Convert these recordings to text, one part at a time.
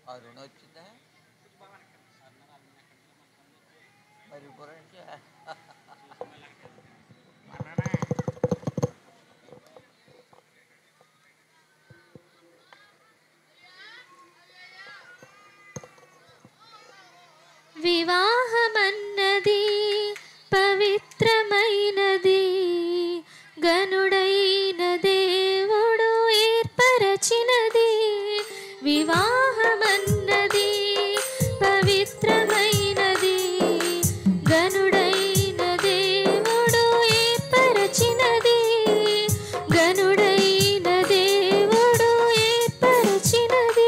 అరుణ వచ్చిందా మరి గురించి మననా వివాహమన్నది పవిత్రమైనది గనుడైన దేవుడు ఏర్పరచినది వివాహమన్నది పవిత్రమైనది గనుడైన దేవుడు ఏర్పరచినది గనుడైన దేవుడు ఏర్పరచినది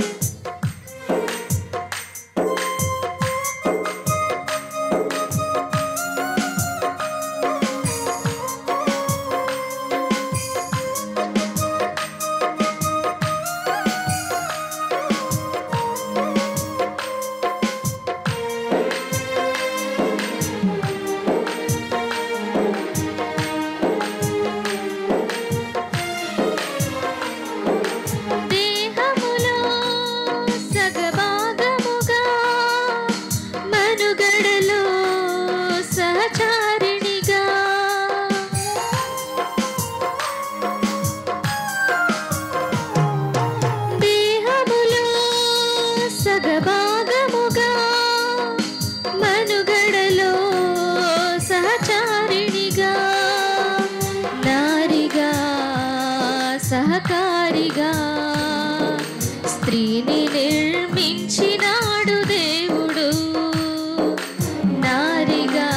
దేహములో సగభాగముగా మనుగడలో సహచారిణిగా దేహములో సగభాగముగా మనుగడలో సహచారిణిగా నారిగా సహకారిగా స్త్రీని నిర్మించినాడు దేవుడు నారిగా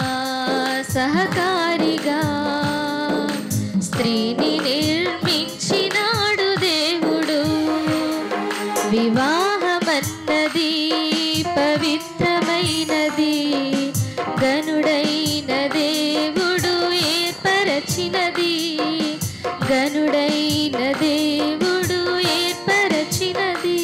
సహకారిగా స్త్రీని నిర్మించినాడు దేవుడు వివాహమన్నది పవిత్రమైనది గనుడైన దేవుడు ఏర్పరచినది గనుడైన దేవుడు ఏర్పరచినది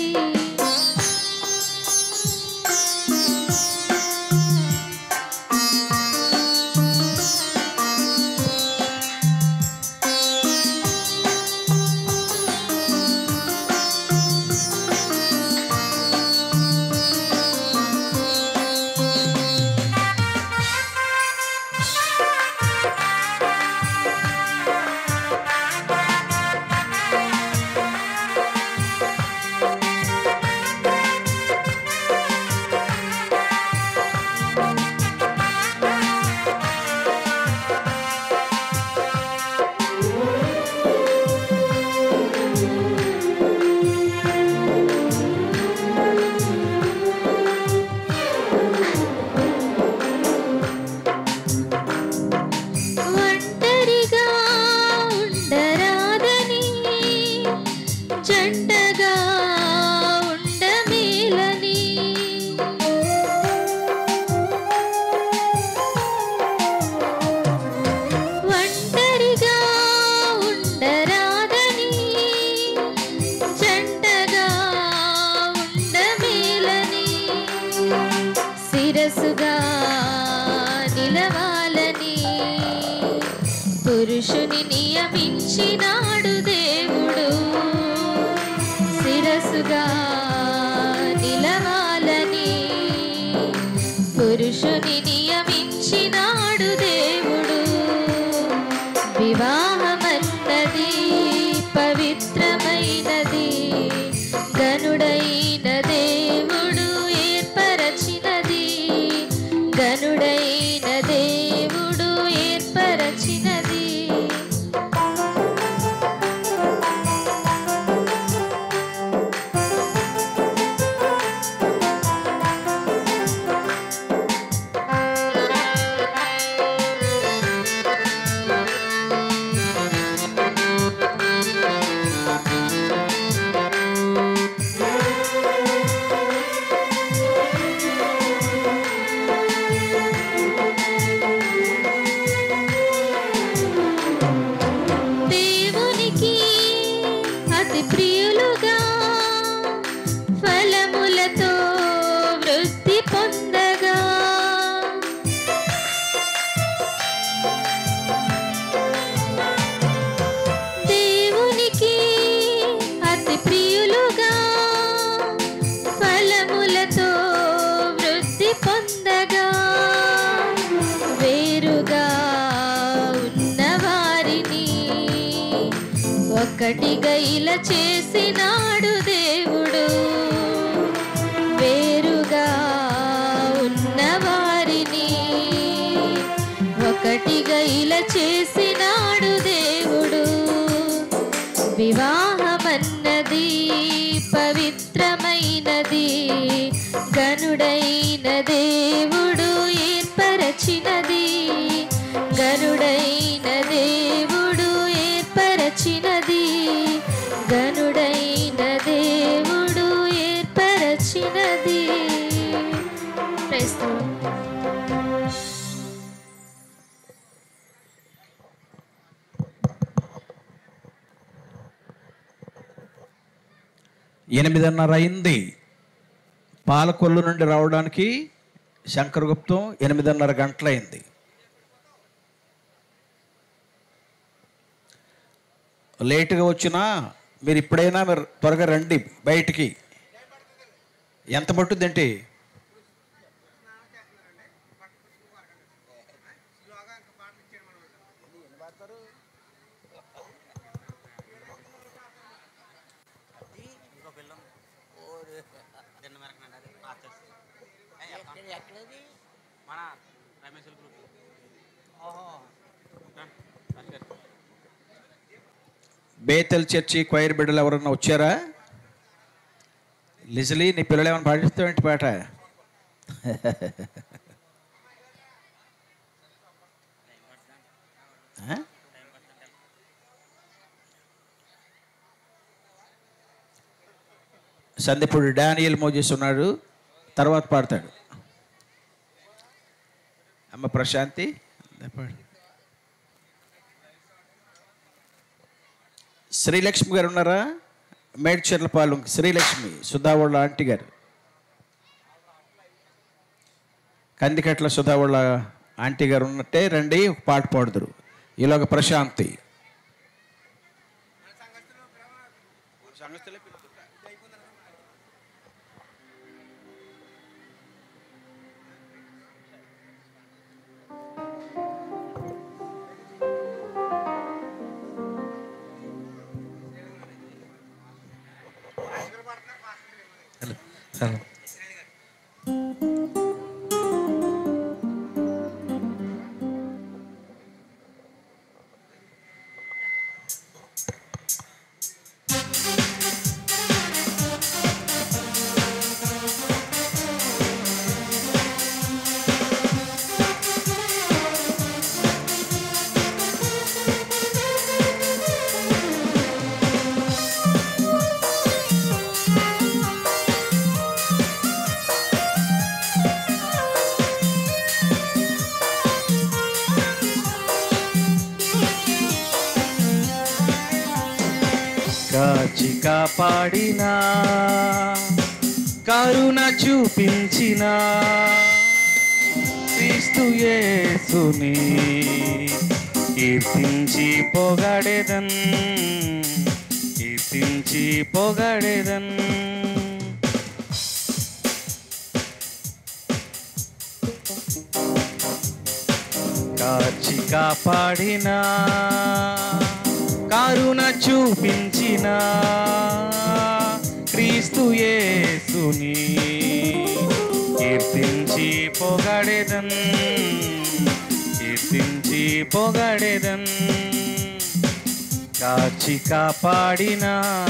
ఒంటరిగా ఉండరాదని జంటగా ఉండమేలని ఒంటరిగా ఉండరాదని జంటగా ఉండమేలని శిరసుగా నిలవాలని పురుషుని నియమించినాడు దేవుడు శిరసుగా నిలవాలని పురుషుని నియమించినాడు దేవుడు వివాహమన్నది పవిత్రమైనది గనుడైన దేవుడు ఏర్పరచినది గనుడైన దేవుడు ఏర్పరచినది ఒక్కటిగా ఇలా చేసినాడు దేవుడు వేరుగా ఉన్న వారిని ఒకటిగా ఇలా చేసినాడు దేవుడు వివాహమన్నది పవిత్రమైనది గనుడైన దేవుడు ఏర్పరచినది గనుడైన దేవుడు ఏర్పరచినది గనుడైన దేవుడు ఏర్పరచినది Praise the Lord. ఎనిమిదిన్నర అయింది పాలకొల్లు నుండి రావడానికి శంకరగుప్తం ఎనిమిదిన్నర గంటలైంది లేటుగా వచ్చినా మీరు ఇప్పుడైనా మీరు త్వరగా రండి బయటికి ఎంత పట్టుద్దేంటి ఎక్కడది మన రమేష్ గ్రూప్ ఓహో బేతల్ చర్చి క్వైర్ బిడ్డలు ఎవరన్నా వచ్చారా లిజలీ నీ పిల్లలు ఏమైనా పాటిస్తావేంటి పాట ఆ? సందీపుడు డానియల్ మోజెస్ ఉన్నాడు తర్వాత పాడతాడు అమ్మ ప్రశాంతి పాడు శ్రీలక్ష్మి గారు ఉన్నారా మేడ్చర్లపాలెం శ్రీలక్ష్మి సుధావాళ్ళ ఆంటీ గారు కందికట్ల సుధావాళ్ళ ఆంటీ గారు ఉన్నట్టే రండి ఒక పాట పాడుదురు ఈలోక ప్రశాంతి కాచి కాపాడిన కరుణ చూపించిన క్రీస్తు యేసుని కీర్తించి పొగడెదన్ కీర్తించి పొగడెదన్ కాచి కాపాడిన కరుణ చూపించిన క్రీస్తు యేసుని కీర్తించి పొగడెదన్ కీర్తించి పొగడెదన్ కాచి కాపాడిన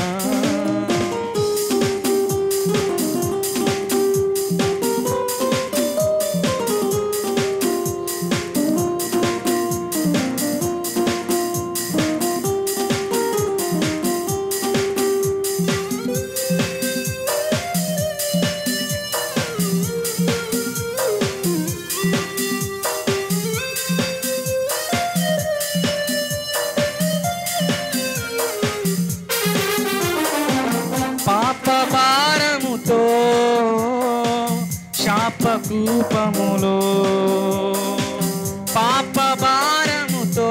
పాప భారముతో శాపకూపములో పాప భారముతో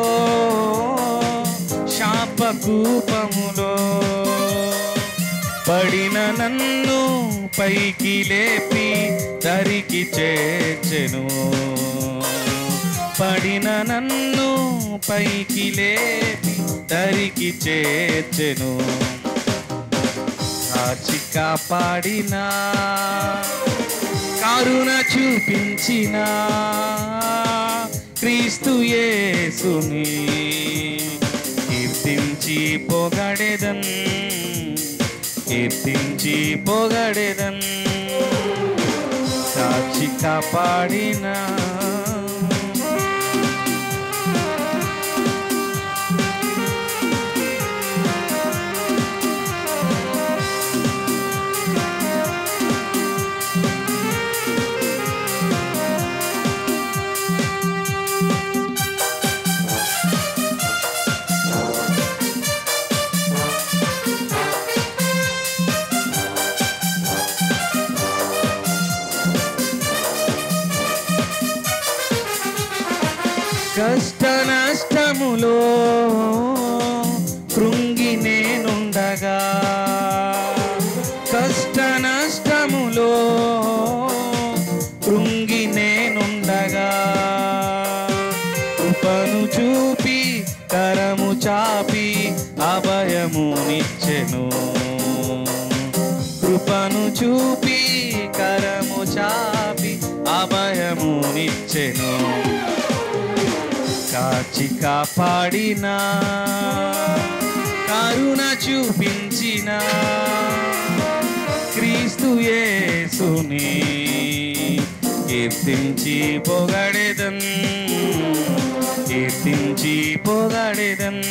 శాపకూపములో పడిన నన్ను పైకి లేపి దరికి చేర్చెను పడిన నన్ను పైకి లేపి దరికి చేర్చెను కాచి కాపాడిన కరుణ చూపించిన క్రీస్తు యేసుని కీర్తించి పొగడెదన్ కీర్తించి పొగడెదన్ కాచి కాపాడిన కష్ట నష్టములో కృంగి నేనుండగా కష్ట నష్టములో కృంగి నేనుండగా కృపను చూపి కరము చాపి అభయమునిచ్చెను కృపను చూపి కరము చాపి అభయమునిచ్చెను కాచి కాపాడిన కరుణ చూపించిన క్రీస్తు యేసుని కీర్తించి పొగడెదన్ కీర్తించి పొగడెదన్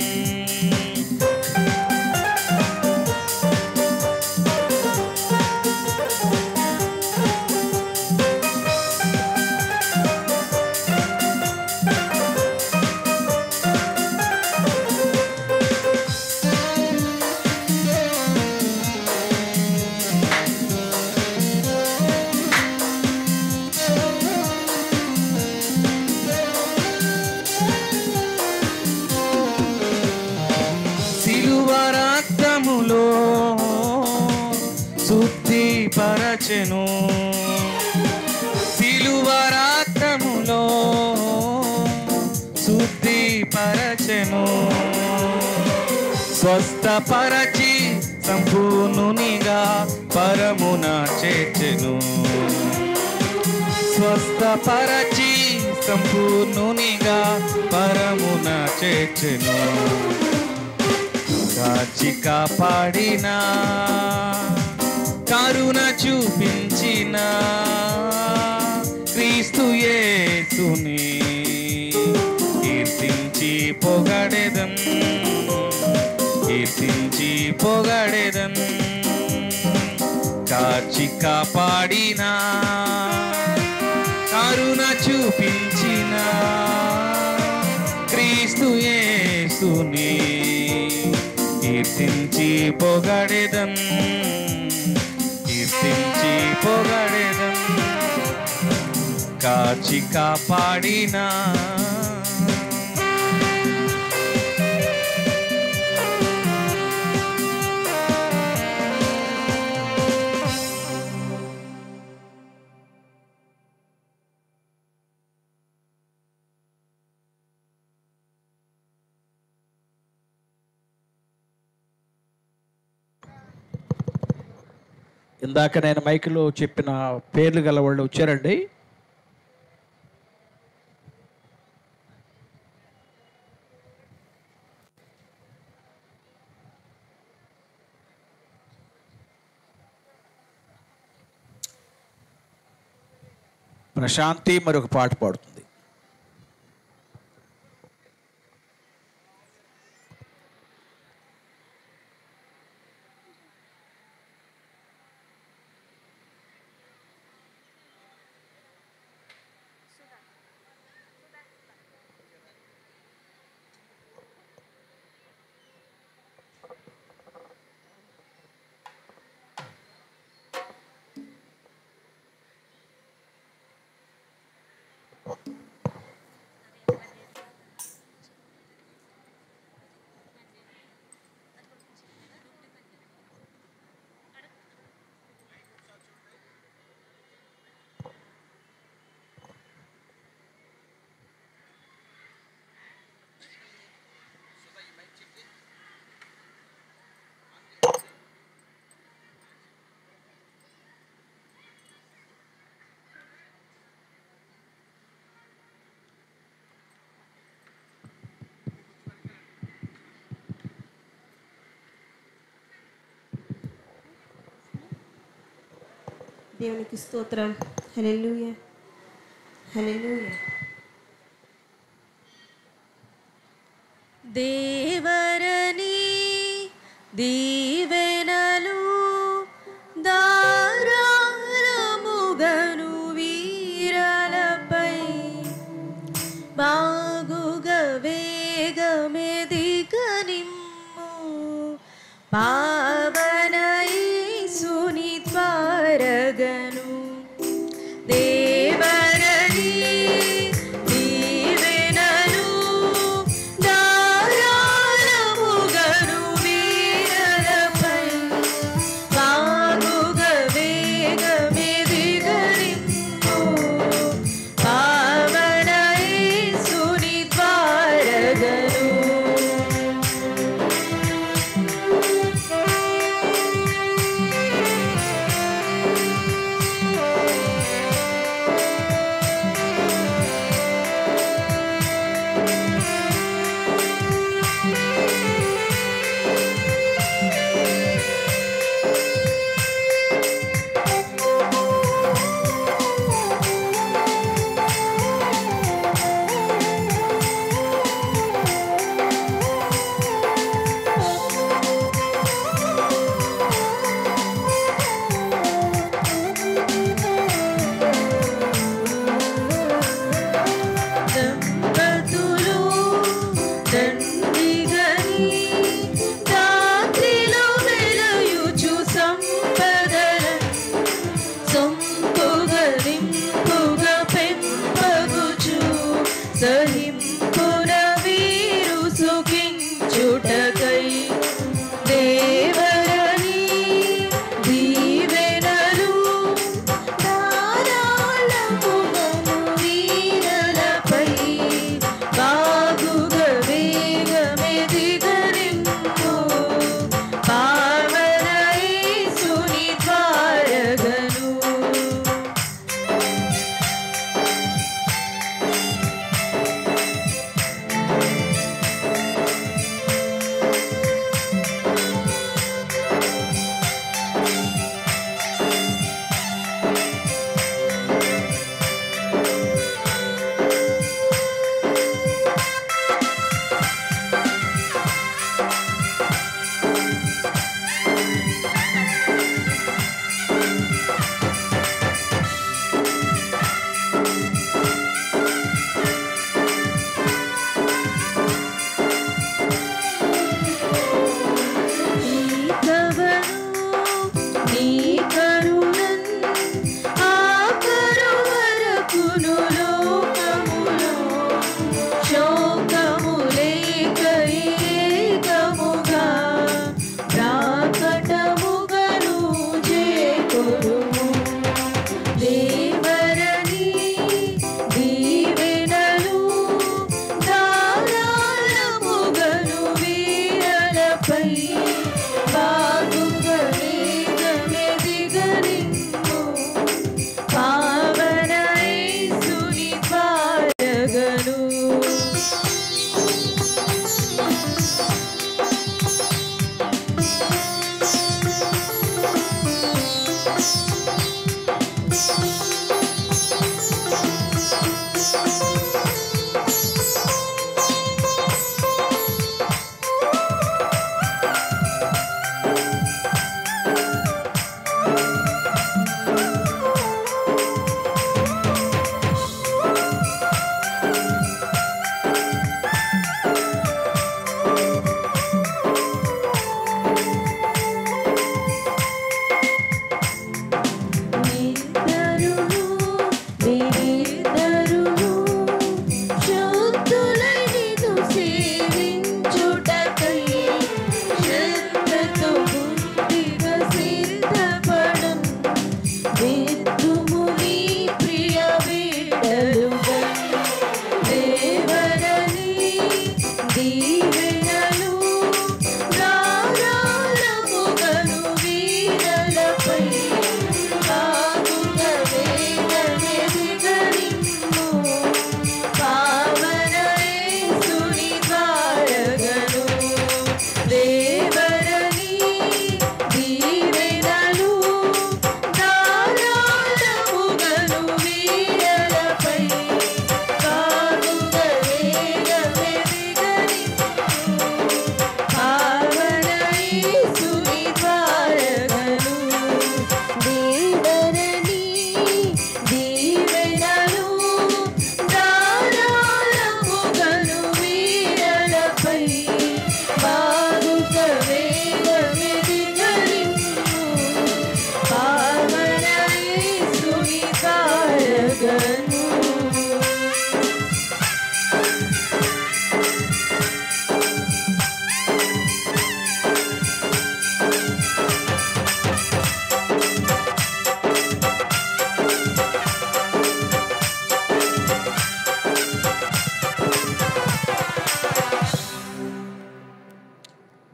సిలువ రక్తములో శుద్ధి పరచెను సిలువ రక్తములో శుద్ధి పరచెను స్వస్థపరచి సంపూర్ణునిగా పరమున చేర్చెను స్వస్థపరచి సంపూర్ణునిగా పరమున చేర్చెను కాచి కాపాడిన కరుణ చూపించిన క్రీస్తు యేసుని కీర్తించి పొగడెదన్ కీర్తించి పొగడెదన్ కాచి కాపాడిన కరుణ చూపించిన క్రీస్తు యేసుని కీర్తించి పొగడెదన్ కీర్తించి పొగడెదన్ కాచి కాపాడినా ఇందాక నేను మైక్లో చెప్పిన పేర్లు గల వాళ్ళు వచ్చారండి ప్రశాంతి మరొక పాట పాడుతుంది ఆ దేవునికి స్తోత్రం హల్లెలూయ హల్లెలూయ దేవరని దీవెనలు దారాలముగను వీరలపై బాగుగ వేగమెదిగ నిమ్ము పావన యేసుని త్వరగను దేవరని దీవెనలు దారాలముగను వీరలపై బాగుగ వేగమెదిగనిమ్ము పావన యేసుని త్వరగను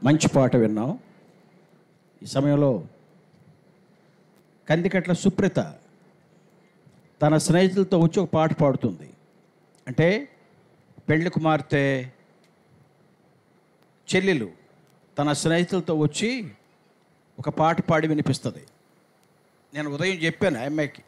మంచి పాట విన్నాం ఈ సమయంలో కందికట్ల సుప్రత తన స్నేహితులతో వచ్చి ఒక పాట పాడుతుంది అంటే పెళ్లి కుమార్తె చెల్లెలు తన స్నేహితులతో వచ్చి ఒక పాట పాడి వినిపిస్తుంది నేను ఉదయం చెప్పాను ఆ అమ్మాయికి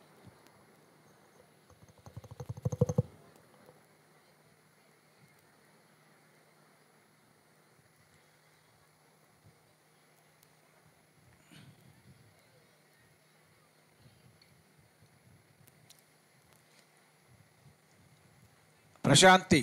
ప్రశాంతి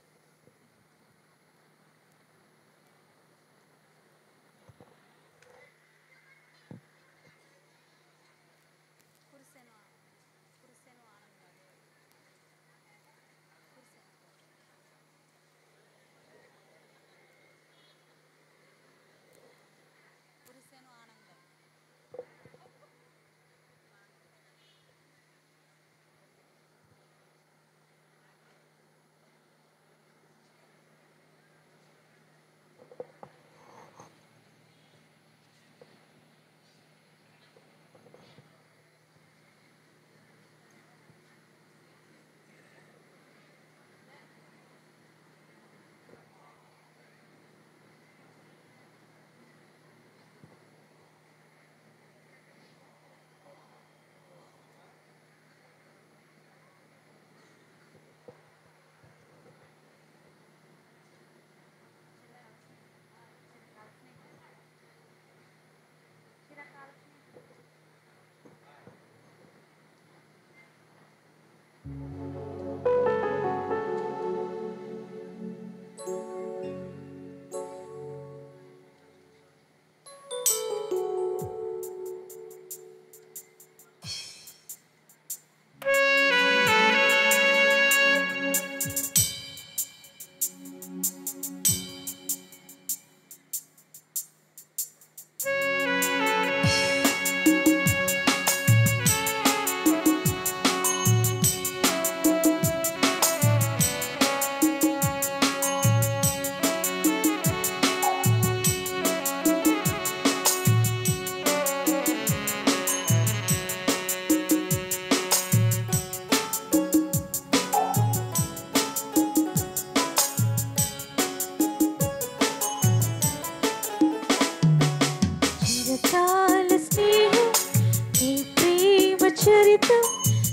చిరకాల స్నేహం నీ ప్రేమ చరితం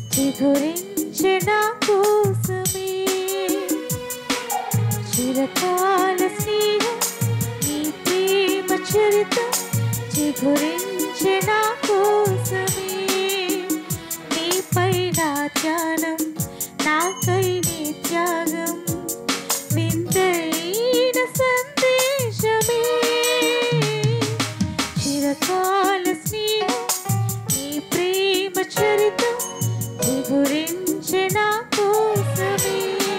చిగురించే నా కోసమే చిరకాల స్నేహం నీ ప్రేమ చరితం చిగురించే నా కోసమే నీపై నా ధ్యానం నాకై నీ త్యాగం వింతైన సందేశమే చిరకాల స్నేహం నీ ప్రేమ చరితం నీ గురించి నా కోసమే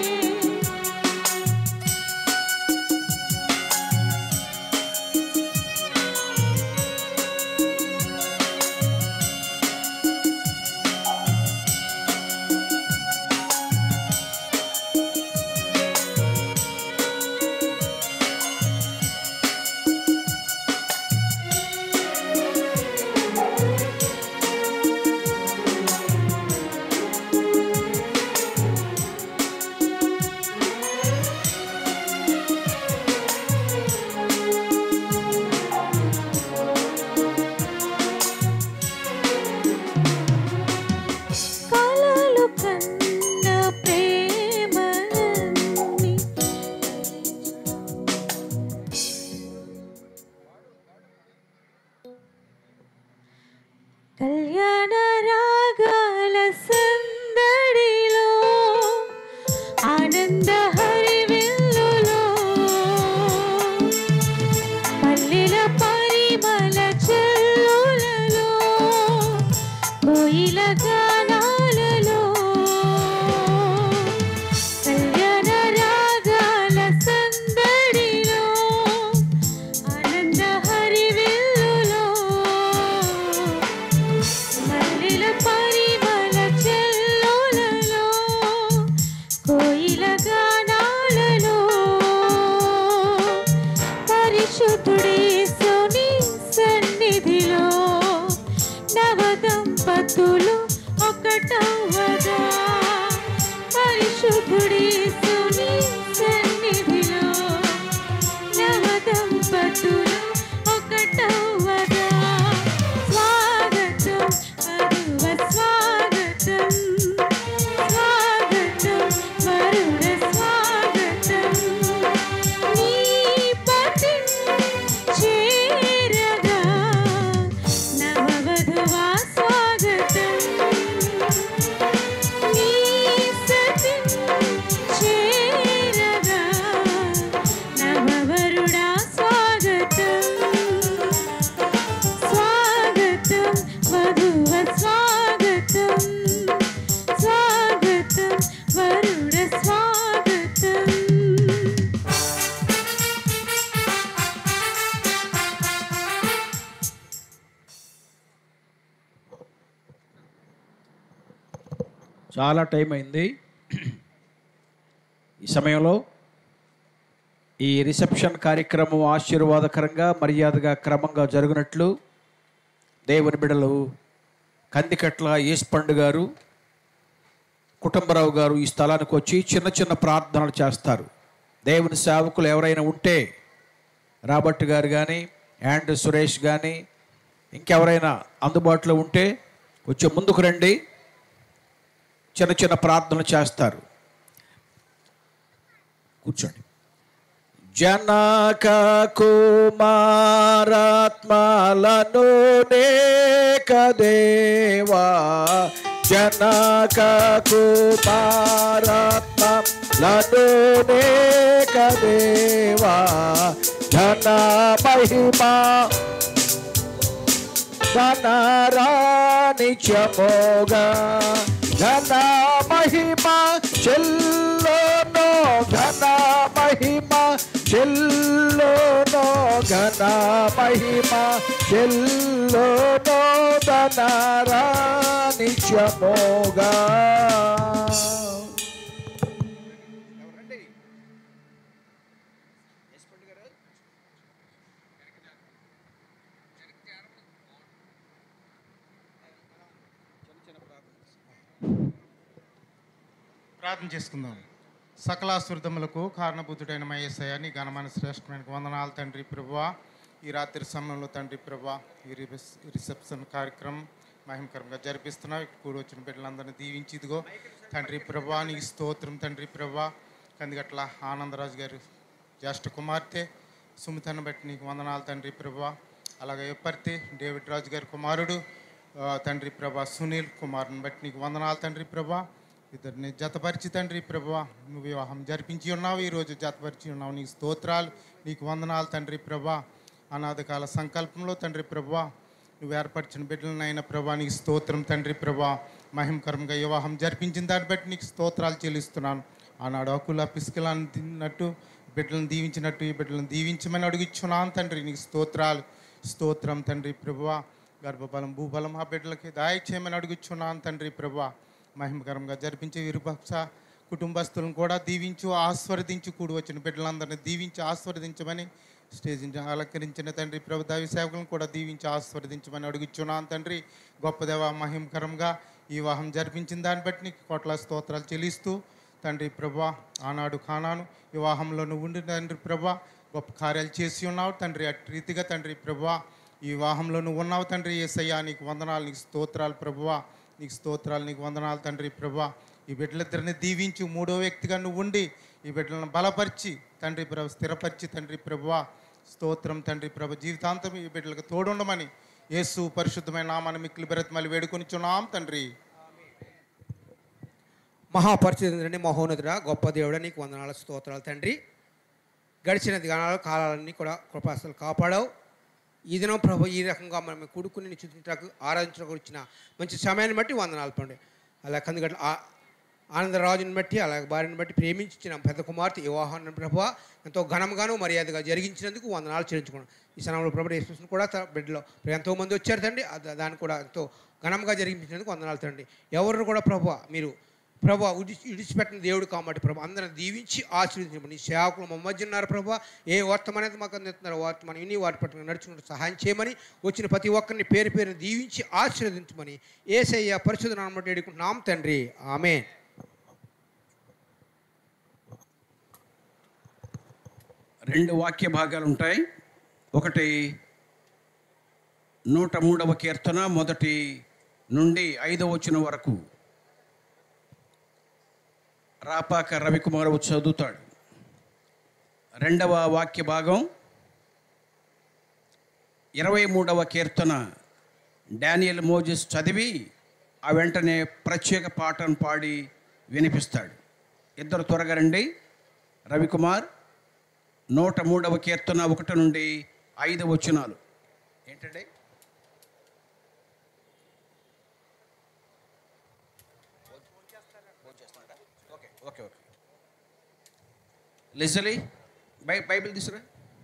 కలలు కన్న ప్రేమలన్నీ కళ్యాణ రాగాల సందడిలో ఆనంద హరివిల్లులో పల్లెల పరిమళ చెల్లులలో కోయిల గానాలలో కళ్యాణ రాగాల సందడిలో ఆనంద హరివిల్లులో ఒకటవగా పరిశుద్ధుడేసుని సన్నిధిలో నవ దంపతులు ఒకటవగా స్వాగతం వధువ స్వాగతం స్వాగతం వరుణ స్వాగతం నీ పతి చేరగా నవవధువా స్వాగతం నీ సతి చేరగా నవవరుడా స్వాగతం స్వాగతం వధువ స్వాగతం స్వాగతం వరుడ స్వాగతం చాలా టైం అయింది ఈ సమయంలో ఈ రిసెప్షన్ కార్యక్రమం ఆశీర్వాదకరంగా మర్యాదగా క్రమంగా జరుగునట్లు దేవుని బిడలు కందికట్ల ఈస్పండు గారు కుటుంబరావు గారు ఈ స్థలానికి వచ్చి చిన్న చిన్న ప్రార్థనలు చేస్తారు దేవుని సేవకులు ఎవరైనా ఉంటే రాబర్ట్ గారు కానీ యాండ్ సురేష్ కానీ ఇంకెవరైనా అందుబాటులో ఉంటే కొంచెం ముందుకు రండి చిన్న చిన్న ప్రార్థనలు చేస్తారు కూర్చోండి జనక కుమారాత్మలను దేవా జనక కుమారాత్మలను దేవా జన మహిమా ధనరాణి చమోగా ఘన మహిమ చెల్లోనో ఘన మహిమ చెల్లోనో ఘన మహిమ చెల్లోనో ధనరాణి చమోగా ప్రార్థన చేసుకుందాం సకలాసురదములకు కారణభూతుడైన మహేశయ్య నీ ఘనమైన శ్రేష్టమైన వందనాలు తండ్రి ప్రభువా ఈ రాత్రి సమయంలో తండ్రి ప్రభా ఈ రిసెప్- రిసెప్షన్ కార్యక్రమం మహిమకరంగా జరిపిస్తున్నావు ఇక్కడ కూడి వచ్చిన బిడ్డలందరినీ దీవించి ఇదిగో తండ్రి ప్రభా నీ స్తోత్రం తండ్రి ప్రభా కందిగట్ల ఆనందరాజు గారు జ్యేష్ఠ కుమార్తె సుమితను బట్టి నీకు వందనాలు తండ్రి ప్రభా అలాగే ఎప్పర్తి డేవిడ్ రాజు గారి కుమారుడు ఆ, తండ్రి ప్రభా సునీల్ కుమార్ని బట్టి నీకు వందనాలు తండ్రి ప్రభా ఇద్దరిని జతపరిచి తండ్రి ప్రభా నువ్వు వివాహం జరిపించి ఉన్నావు ఈరోజు జతపరిచి ఉన్నావు నీకు స్తోత్రాలు నీకు వందనాలు తండ్రి ప్రభా అనాథకాల సంకల్పంలో తండ్రి ప్రభా నువ్వు ఏర్పరిచిన బిడ్డలనైన ప్రభా నీకు స్తోత్రం తండ్రి ప్రభా మహిమకరంగా వివాహం జరిపించిన దాన్ని బట్టి నీకు స్తోత్రాలు చెల్లిస్తున్నాను ఆనాడు అకుల పిసుకలను తిన్నట్టు బిడ్డలను దీవించినట్టు ఈ బిడ్డలను దీవించమని అడుగుచున్నాను తండ్రి నీకు స్తోత్రాలు స్తోత్రం తండ్రి ప్రభువా గర్భబలం భూబలం ఆ బిడ్డలకి దాయ చేయమని అడుగుచున్నాను తండ్రి ప్రభువా మహిమకరంగా జరిపించే విరుపక్ష కుటుంబస్తులను కూడా దీవించు ఆస్వాదించి కూడి వచ్చిన బిడ్డలందరినీ దీవించి ఆస్వాదించమని స్టేజ్ అలంకరించిన తండ్రి ప్రభు దైవ సేవకులను కూడా దీవించి ఆస్వాదించమని అడుగుచున్నాను తండ్రి గొప్ప దేవ మహిమకరంగా ఈ వివాహం జరిపించిన దాన్ని బట్టి నీకు కోట్ల స్తోత్రాలు చెల్లిస్తూ తండ్రి ప్రభా ఆనాడు కానాను వివాహంలో నువ్వు ఉండి తండ్రి ప్రభా గొప్ప కార్యాలు చేసి ఉన్నావు తండ్రి అటు రీతిగా తండ్రి ప్రభా ఈ వివాహంలో నువ్వు ఉన్నావు తండ్రి ఏసయ్యా నీకు వందనాలు నీకు స్తోత్రాలు ప్రభువా నీకు స్తోత్రాలు నీకు వందనాలు తండ్రి ప్రభా ఈ బిడ్డలిద్దరిని దీవించి మూడో వ్యక్తిగా నువ్వు ఉండి ఈ బిడ్డలను బలపరిచి తండ్రి ప్రభు స్థిరపరిచి తండ్రి ప్రభువా స్తోత్రం తండ్రి ప్రభు జీవితాంతం ఈ బిడ్డలకు తోడుండమని యేసు పరిశుద్ధమైన నామాన్ని మిక్కిలి బ్రతిమలు వేడుకొనిచున్నాం తండ్రి మహాపరిచితండి మహోన్నతుడా గొప్ప దేవుడా నీకు వందనాల స్తోత్రాలు తండ్రి గడిచిన దినాల కాలాలన్నీ కూడా కృపాసలు కాపాడావు ఈ దినం ప్రభు ఈ రకంగా మనం కూడుకుని చుట్టుటకు ఆరాధించడానికి వచ్చిన మంచి సమయాన్ని బట్టి వందనాలు పండి అలా కందుగట్ల ఆ- ఆనందరాజుని బట్టి అలాగే భార్యను బట్టి ప్రేమించిన పెద్ద కుమార్తె వివాహాన్ని ప్రభు ఎంతో ఘనంగాను మర్యాదగా జరిగించినందుకు వందనాలు చెల్లించుకున్నాం ఈ సమయంలో ప్రభు యేసుని కూడా త- బిడ్డలో ఎంతో మంది వచ్చారు తండ్రి ఆ దా- దాన్ని కూడా ఎంతో ఘనంగా జరిగించినందుకు వందనాలు తండ్రి ఎవరు కూడా ప్రభు మీరు ప్రభా విడిచి విడిచిపెట్టిన దేవుడు కాబట్టి ప్రభా అందరిని దీవించి ఆశీర్వదించమని నీ సేవకులు మా మధ్య ఉన్నారు ప్రభా ఏ వర్తమానం అయితే మాకు అందిస్తున్నారు వర్తమానం ఇన్ని వాటి పట్ల నడుచుకుంటూ సహాయం చేయమని వచ్చిన ప్రతి ఒక్కరిని పేరు పేరు దీవించి ఆశీర్వదించమని ఏసయ్య పరిశుద్ధ నామం వేడుకుంటున్నాం తండ్రి ఆమె రెండు వాక్య భాగాలు ఉంటాయి ఒకటి నూట మూడవ కీర్తన మొదటి నుండి ఐదవ వచనం వరకు రాపాక రవికుమార్ చదువుతాడు రెండవ వాక్య భాగం ఇరవై మూడవ కీర్తన డానియల్ మోజెస్ చదివి ఆ వెంటనే ప్రత్యేక పాటను పాడి వినిపిస్తాడు ఇద్దరు త్వరగా రండి రవికుమార్ నూట మూడవ కీర్తన ఒకటి నుండి ఐదు వచనాలు ఏంటండి ఓకే ఓకే ఓకే లిజలీ బై బైబిల్ తీసురా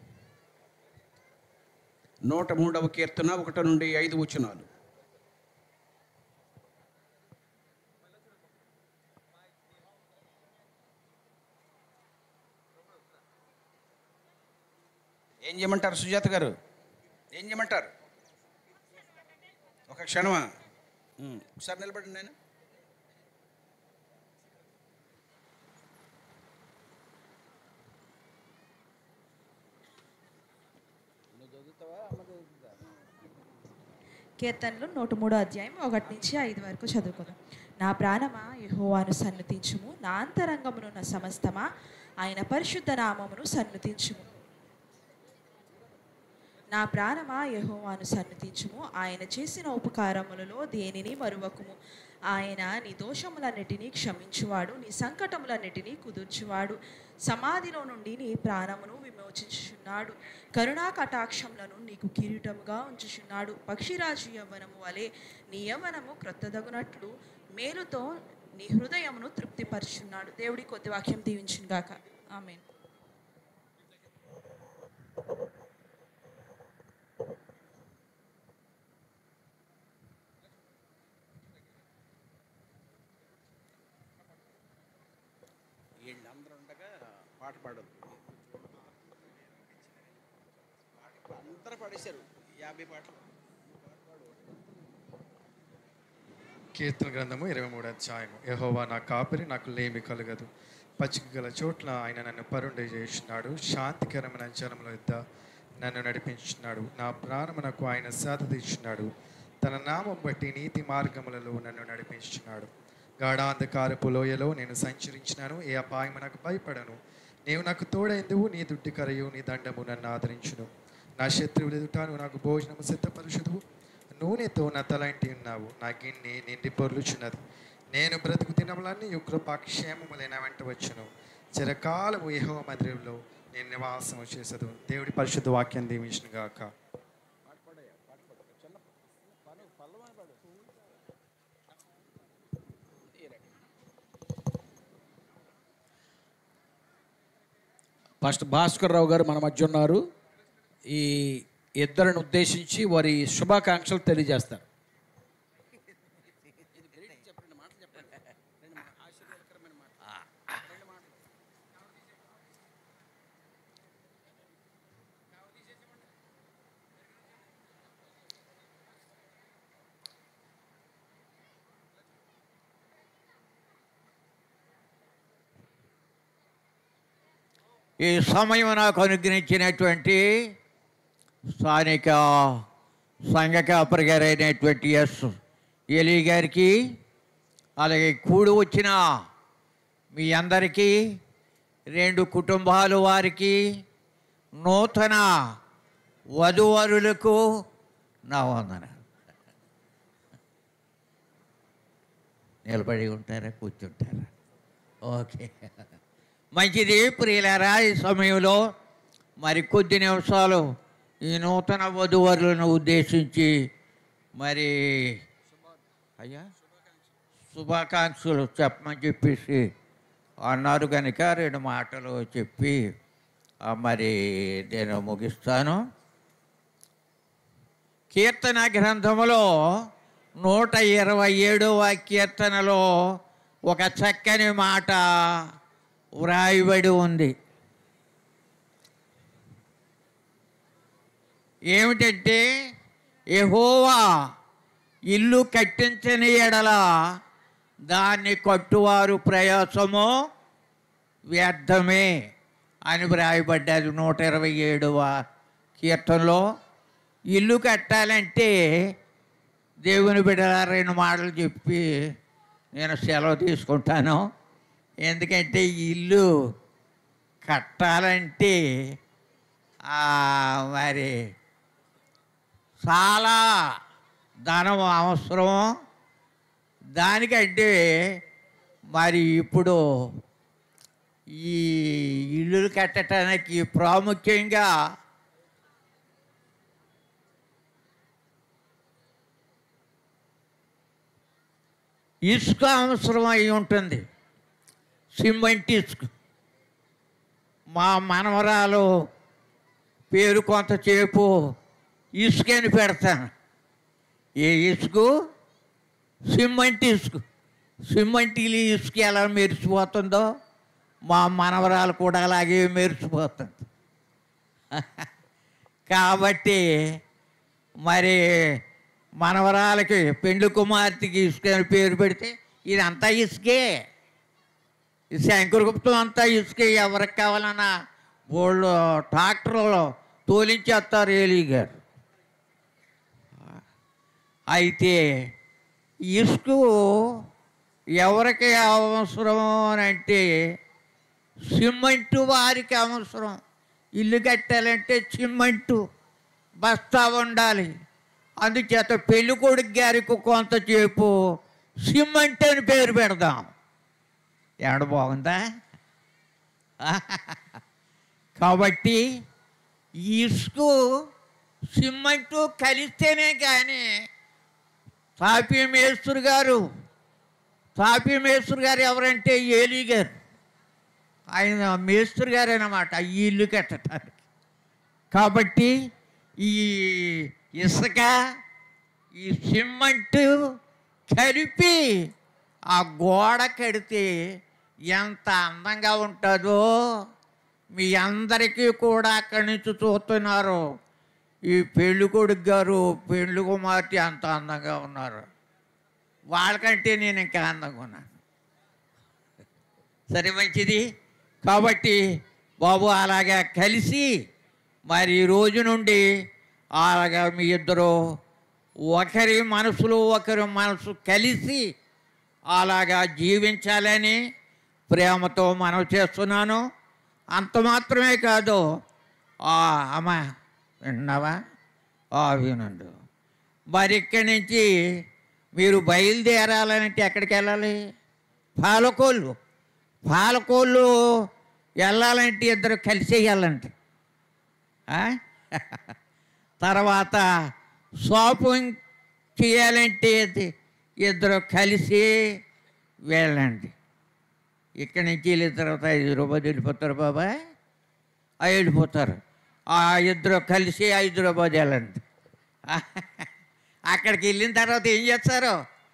నూట మూడవ కీర్తన ఒకటి నుండి ఐదు వచనాలు ఏం చేయమంటారు సుజాత గారు ఏం చేయమంటారు ఒక క్షణమా ఉమ్, ఒకసారి నిలబడండి నేను కీర్తనలు నూట మూడో అధ్యాయం ఒకటి నుంచి ఐదు వరకు చదువుకుందాం నా ప్రాణమా యెహోవాను సన్నుతించుము నా అంతరంగమునున్న సమస్తమా ఆయన పరిశుద్ధ నామమును సన్నుతించుము నా ప్రాణమా యెహోవాను సన్నుతించుము ఆయన చేసిన ఉపకారములలో దేనిని మరువకుము ఆయన నీ దోషములన్నిటినీ క్షమించువాడు నీ సంకటములన్నిటినీ కుదుర్చువాడు సమాధిలో నుండి నీ ప్రాణమును విమోచించుచున్నాడు కరుణా కటాక్షములను నీకు కిరీటముగా ఉంచుచున్నాడు పక్షిరాజు యవ్వనము వలె నీ యవ్వనము క్రొత్తదగునట్లు మేలుతో నీ హృదయమును తృప్తిపరుచున్నాడు దేవుడి కొద్ది వాక్యం దీవించుగాక ఆమెన్ వీళ్ళందరూ ఉండగా పాట పాడదు అందరూ పాడేశారు యాభై పాటలు కీర్తన గ్రంథము ఇరవై మూడు అధ్యాయము యహోవా నా కాపరి నాకు లేమి కలగదు పచ్చిక గల చోట్ల ఆయన నన్ను పరుండి చేస్తున్నాడు శాంతికరమైన జనముల యుద్ధ నన్ను నడిపించున్నాడు నా ప్రాణమునకు ఆయన సాధ తీర్చున్నాడు తన నామం బట్టి నీతి మార్గములలో నన్ను నడిపించున్నాడు గాఢాంధకారపు లోయలో నేను సంచరించినాను ఏ అపాయము నాకు భయపడను నీవు నాకు తోడైందువు నీ దుడ్డి కరయు నీ దండము నన్ను ఆదరించును నా శత్రువులు ఎదుట నువ్వు నాకు భోజనము సిద్ధపరుషుదువు నూనెతో నా తలంటి ఉన్నావు నా గిన్నె నిండి పొర్లుచున్నది నేను బ్రతుకు దినములన్నీ కృపాక్షేమములైన వెంట వచ్చును చిరకాలము యెహోవ మందిరంలో నేను నివాసం చేసదు దేవుడి పరిశుద్ధ వాక్యం దీవించిన గాక పాస్టర్ భాస్కర్ రావు గారు మన మధ్య ఉన్నారు ఈ ఇద్దరిని ఉద్దేశించి వారి శుభాకాంక్షలు తెలియజేస్తారు ఈ సమయం నాకు అనుగ్రహించినటువంటి స్థానిక సంఘ కాపరి గారైనటువంటి ఎస్ ఎలి గారికి అలాగే కూడి వచ్చిన మీ అందరికీ రెండు కుటుంబాల వారికి నూతన వధువరులకు నా వందన నిలబడి ఉంటారా కూర్చుంటారా ఓకే మంచిది ప్రియులారా ఈ సమయంలో మరి కొద్ది నిమిషాలు ఈ నూతన వధువరులను ఉద్దేశించి మరి అయ్యా శుభాకాంక్షలు చెప్పమని చెప్పేసి అన్నారు కనుక రెండు మాటలు చెప్పి ఆ, మరి నేను ముగిస్తాను కీర్తన గ్రంథములో నూట ఇరవై ఏడవ కీర్తనలో ఒక చక్కని మాట వ్రాయబడి ఉంది ఏమిటంటే యెహోవా ఇల్లు కట్టించని ఎడల దాన్ని కట్టువారు ప్రయాసము వ్యర్థమే అని వ్రాయబడ్డది నూట ఇరవై ఏడవ కీర్తనలో ఇల్లు కట్టాలంటే దేవుని బిడ్డల రెండు మాటలు చెప్పి నేను సెలవు తీసుకుంటాను ఎందుకంటే ఈ ఇల్లు కట్టాలంటే ఆ, మరి చాలా ధనం అవసరం దానికంటే మరి ఇప్పుడు ఈ ఇల్లులు కట్టడానికి ప్రాముఖ్యంగా ఇసుక అవసరం అయి ఉంటుంది సిమెంట్ ఇసుక మా మనవరాలు పేరు కొంతసేపు ఇసుకని పెడతాను ఏ ఇసుకు సిమెంట్ ఇసుకు సిమెంట్ ఇల్లు ఇసుక ఎలా మెరిసిపోతుందో మా మనవరాలు కూడా అలాగే మెరిసిపోతుంది కాబట్టి మరి మనవరాలకి పెండ్లి కుమార్తెకి ఇసుక అని పేరు పెడితే ఇదంతా ఇసుకే ఈ శంకరగుప్తం అంతా ఇసుక ఎవరికి కావాలన్నా వాళ్ళు ట్రాక్టర్లో తోలించేస్తారు ఏలీ గారు అయితే ఇసుక ఎవరికి అవసరం అని అంటే సిమెంటు వారికి అవసరం ఇల్లు కట్టాలంటే సిమెంటు బస్తా ఉండాలి అందుచేత పెళ్లి కొడుకు గారికి కొంతసేపు సిమెంట్ అని పేరు పెడదాం ఏడ బాగుందా కాబట్టి ఇసుక సిమెంటు కలిస్తేనే కానీ తాపీ మేస్త్రి గారు తాపీ మేస్త్రి గారు ఎవరంటే ఏలీ గారు ఆయన మేస్త్రి గారు అన్నమాట ఈ ఇల్లు కట్టడానికి కాబట్టి ఈ ఇసుక ఈ సిమెంట్ కలిపి ఆ గోడ కడితే ఎంత అందంగా ఉంటుందో మీ అందరికీ కూడా అక్కడి నుంచి చూస్తున్నారు ఈ పెళ్లి కొడుకు గారు పెళ్లి కుమార్తె అంత అందంగా ఉన్నారు వాళ్ళకంటే నేను ఇంకా అందంగా ఉన్నాను సరే మంచిది కాబట్టి బాబు అలాగా కలిసి మరి ఈ రోజు నుండి అలాగా మీ ఇద్దరు ఒకరి మనసులో ఒకరి మనసు కలిసి అలాగా జీవించాలని ప్రేమతో మనం చేస్తున్నాను అంత మాత్రమే కాదు ఆ, అమ్మ విన్నావా ఆ, వినండు మరి ఇక్కడి నుంచి మీరు బయలుదేరాలంటే ఎక్కడికి వెళ్ళాలి పాలకోళ్ళు పాలకోళ్ళు వెళ్ళాలంటే ఇద్దరు కలిసి వెళ్ళాలంటే ఆ? తర్వాత షాపింగ్ చేయాలంటే ఇది ఇద్దరు కలిసి వెళ్ళండి ఇక్కడి నుంచి వెళ్ళిన తర్వాత ఐదు రూపాయలు వెళ్ళిపోతారు బాబాయ్ ఆ వెళ్ళిపోతారు ఆ ఇద్దరు కలిసి హైదరాబాద్ వెళ్ళండి అక్కడికి వెళ్ళిన తర్వాత ఏం చేస్తారు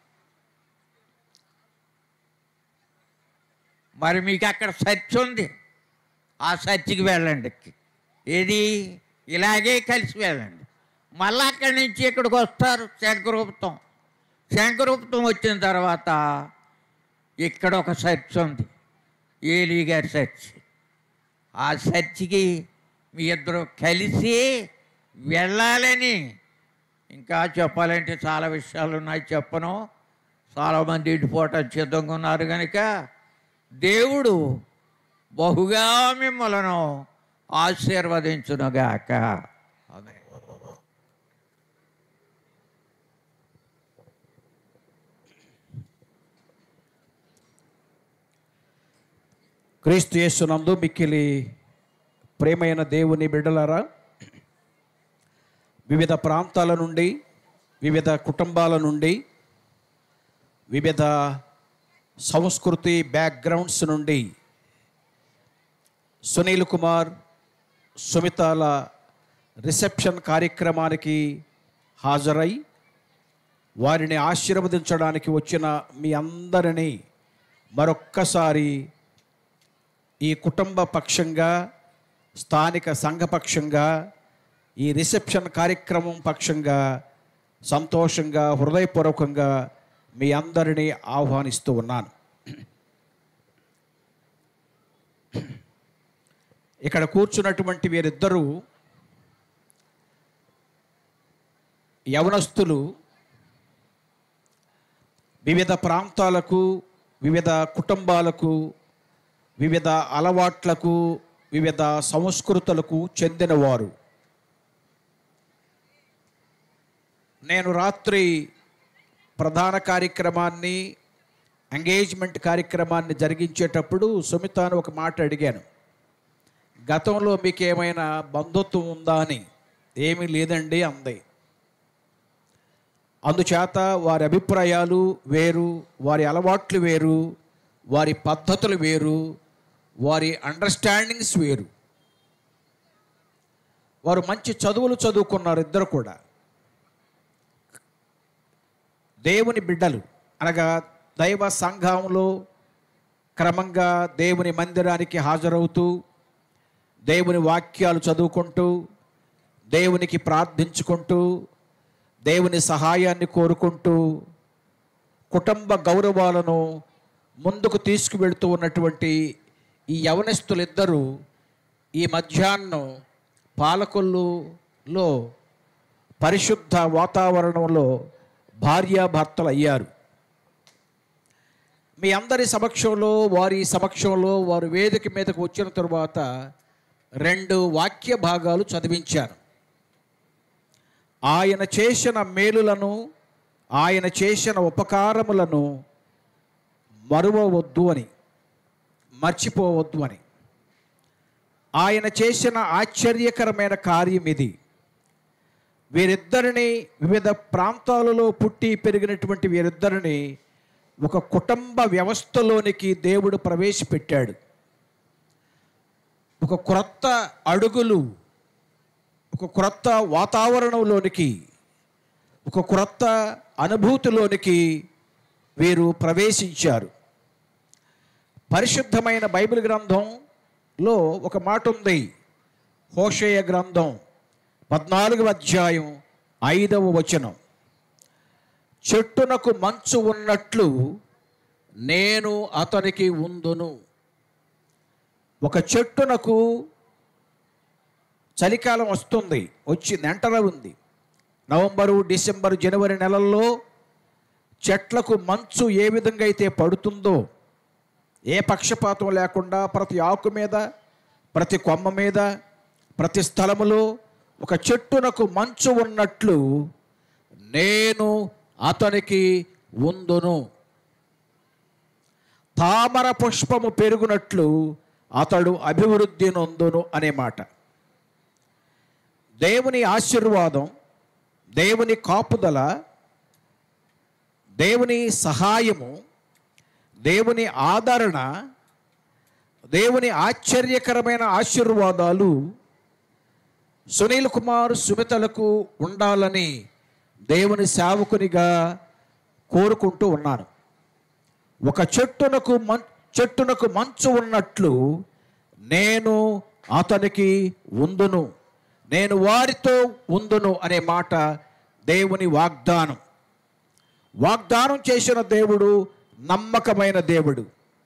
మరి మీకు అక్కడ సర్చ్ ఉంది ఆ సర్చ్కి వెళ్ళండి ఏది ఇలాగే కలిసి వెళ్ళండి మళ్ళీ అక్కడి నుంచి ఇక్కడికి వస్తారు శంకరూపతం శంకరూపతం వచ్చిన తర్వాత ఇక్కడ ఒక సర్చ్ ఉంది ఏలీ గారి సర్చ్ ఆ సర్చ్కి మీ ఇద్దరు కలిసి వెళ్ళాలని ఇంకా చెప్పాలంటే చాలా విషయాలు ఉన్నాయి చెప్పను చాలామంది ఇంటిపోవటం సిద్ధంగా ఉన్నారు కనుక దేవుడు బహుగా మిమ్మలను ఆశీర్వదించునుగాక ఆమేన్. క్రీస్తు యేసునందు మిక్కిలి ప్రేమైన దేవుని బిడ్డలారా వివిధ ప్రాంతాల నుండి వివిధ కుటుంబాల నుండి వివిధ సంస్కృతి బ్యాక్గ్రౌండ్స్ నుండి సునీల్ కుమార్ సుమితాల రిసెప్షన్ కార్యక్రమానికి హాజరై వారిని ఆశీర్వదించడానికి వచ్చిన మీ అందరినీ మరొక్కసారి ఈ కుటుంబ పక్షంగా స్థానిక సంఘపక్షంగా ఈ రిసెప్షన్ కార్యక్రమం పక్షంగా సంతోషంగా హృదయపూర్వకంగా మీ అందరినీ ఆహ్వానిస్తూ ఉన్నాను ఇక్కడ కూర్చున్నటువంటి వీరిద్దరూ యవనస్తులు వివిధ ప్రాంతాలకు వివిధ కుటుంబాలకు వివిధ అలవాట్లకు వివిధ సంస్కృతులకు చెందినవారు నేను రాత్రి ప్రధాన కార్యక్రమాన్ని ఎంగేజ్మెంట్ కార్యక్రమాన్ని జరిగించేటప్పుడు సుమితాను ఒక మాట అడిగాను గతంలో మీకు ఏమైనా బంధుత్వం ఉందా అని ఏమీ లేదండి అంది అందుచేత వారి అభిప్రాయాలు వేరు వారి అలవాట్లు వేరు వారి పద్ధతులు వేరు వారి అండర్స్టాండింగ్స్ వేరు వారు మంచి చదువులు చదువుకున్నారు ఇద్దరు కూడా దేవుని బిడ్డలు అనగా దైవ సంఘంలో క్రమంగా దేవుని మందిరానికి హాజరవుతూ దేవుని వాక్యాలు చదువుకుంటూ దేవునికి ప్రార్థించుకుంటూ దేవుని సహాయాన్ని కోరుకుంటూ కుటుంబ గౌరవాలను ముందుకు తీసుకువెళ్తూ ఉన్నటువంటి ఈ యవనస్తులిద్దరూ ఈ మధ్యాహ్నం పాలకొల్లులో పరిశుద్ధ వాతావరణంలో భార్యాభర్తలు అయ్యారు మీ అందరి సమక్షంలో వారి సమక్షంలో వారు వేదిక మీదకు వచ్చిన తరువాత రెండు వాక్య భాగాలు చదివించాను ఆయన చేసిన మేలులను ఆయన చేసిన ఉపకారములను మరువవద్దు అని మర్చిపోవద్దు అని ఆయన చేసిన ఆశ్చర్యకరమైన కార్యం ఇది వీరిద్దరిని వివిధ ప్రాంతాలలో పుట్టి పెరిగినటువంటి వీరిద్దరిని ఒక కుటుంబ వ్యవస్థలోనికి దేవుడు ప్రవేశపెట్టాడు ఒక క్రొత్త అడుగులు ఒక క్రొత్త వాతావరణంలోనికి ఒక క్రొత్త అనుభూతిలోనికి వీరు ప్రవేశించారు పరిశుద్ధమైన బైబిల్ గ్రంథంలో ఒక మాట ఉంది హోషేయ గ్రంథం పద్నాలుగవ అధ్యాయం ఐదవ వచనం చెట్టునకు మంచు ఉన్నట్లు నేను అతనికి ఉందును ఒక చెట్టునకు చలికాలం వస్తుంది వచ్చింది ఎంటనే ఉంది నవంబరు డిసెంబరు జనవరి నెలల్లో చెట్లకు మంచు ఏ విధంగా అయితే పడుతుందో ఏ పక్షపాతం లేకుండా ప్రతి ఆకు మీద ప్రతి కొమ్మ మీద ప్రతి స్థలములో ఒక చెట్టునకు మంచు ఉన్నట్లు నేను అతనికి ఉందును తామర పుష్పము పెరుగునట్లు అతడు అభివృద్ధి నొందును అనే మాట దేవుని ఆశీర్వాదం దేవుని కాపుదల దేవుని సహాయము దేవుని ఆదరణ దేవుని ఆశ్చర్యకరమైన ఆశీర్వాదాలు సునీల్ కుమార్ సుమితలకు ఉండాలని దేవుని సేవకునిగా కోరుకుంటూ ఉన్నాను ఒక చెట్టునకు మం చెట్టునకు మంచు ఉన్నట్లు నేను అతనికి ఉందును నేను వారితో ఉందును అనే మాట దేవుని వాగ్దానం వాగ్దానం చేసిన దేవుడు నమ్మకమైన దేవుడు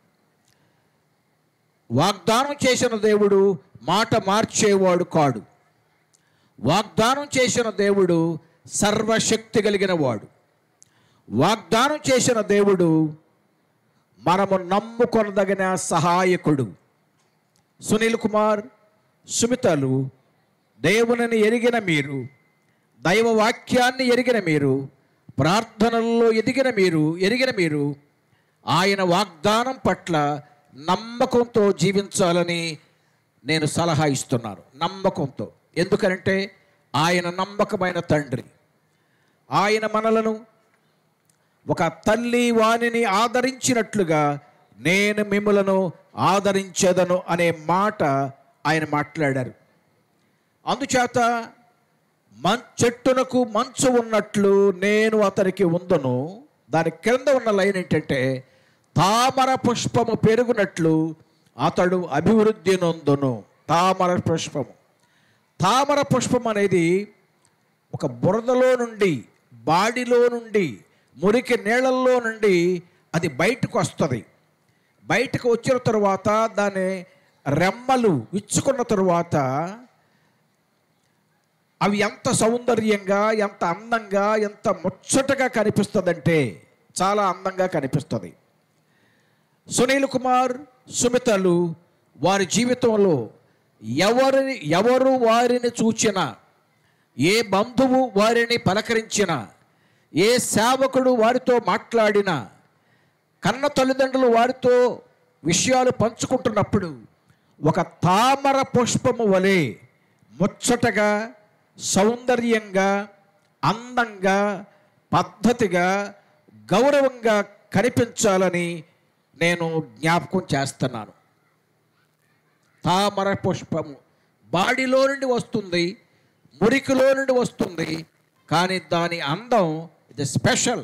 వాగ్దానం చేసిన దేవుడు మాట మార్చేవాడు కాడు వాగ్దానం చేసిన దేవుడు సర్వశక్తి కలిగిన వాడు వాగ్దానం చేసిన దేవుడు మనము నమ్ముకొనదగిన సహాయకుడు సునీల్ కుమార్ సుమితలు దేవునిని ఎరిగిన మీరు దైవ వాక్యాన్ని ఎరిగిన మీరు ప్రార్థనల్లో ఎదిగిన మీరు ఎరిగిన మీరు ఆయన వాగ్దానం పట్ల నమ్మకంతో జీవించాలని నేను సలహా ఇస్తున్నాను నమ్మకంతో ఎందుకంటే ఆయన నమ్మకమైన తండ్రి ఆయన మనలను ఒక తల్లి వాణిని ఆదరించినట్లుగా నేను మిమ్మలను ఆదరించదను అనే మాట ఆయన మాట్లాడారు అందుచేత మన్ చెట్టునకు మంచు ఉన్నట్లు నేను అతనికి ఉందును దాని క్రింద ఉన్న లైన్ ఏంటంటే తామర పుష్పము పెరుగునట్లు అతడు అభివృద్ధి నొందును తామర పుష్పము తామర పుష్పం అనేది ఒక బురదలో నుండి బాడిలో నుండి మురికి నీళ్ళల్లో నుండి అది బయటకు వస్తుంది బయటకు వచ్చిన తరువాత దాని రెమ్మలు విచ్చుకున్న తరువాత అవి ఎంత సౌందర్యంగా ఎంత అందంగా ఎంత ముచ్చటగా కనిపిస్తుందంటే చాలా అందంగా కనిపిస్తుంది సునీల్ కుమార్ సుమితలు వారి జీవితంలో ఎవరిని ఎవరు వారిని చూచినా ఏ బంధువు వారిని పలకరించినా ఏ సేవకుడు వారితో మాట్లాడినా కన్న తల్లిదండ్రులు వారితో విషయాలు పంచుకుంటున్నప్పుడు ఒక తామర పుష్పము వలె ముచ్చటగా సౌందర్యంగా అందంగా పద్ధతిగా గౌరవంగా కనిపించాలని నేను జ్ఞాపకం చేస్తున్నాను తామర పుష్పము బాడీలో నుండి వస్తుంది మురికిలో నుండి వస్తుంది కానీ దాని అందం ఇది స్పెషల్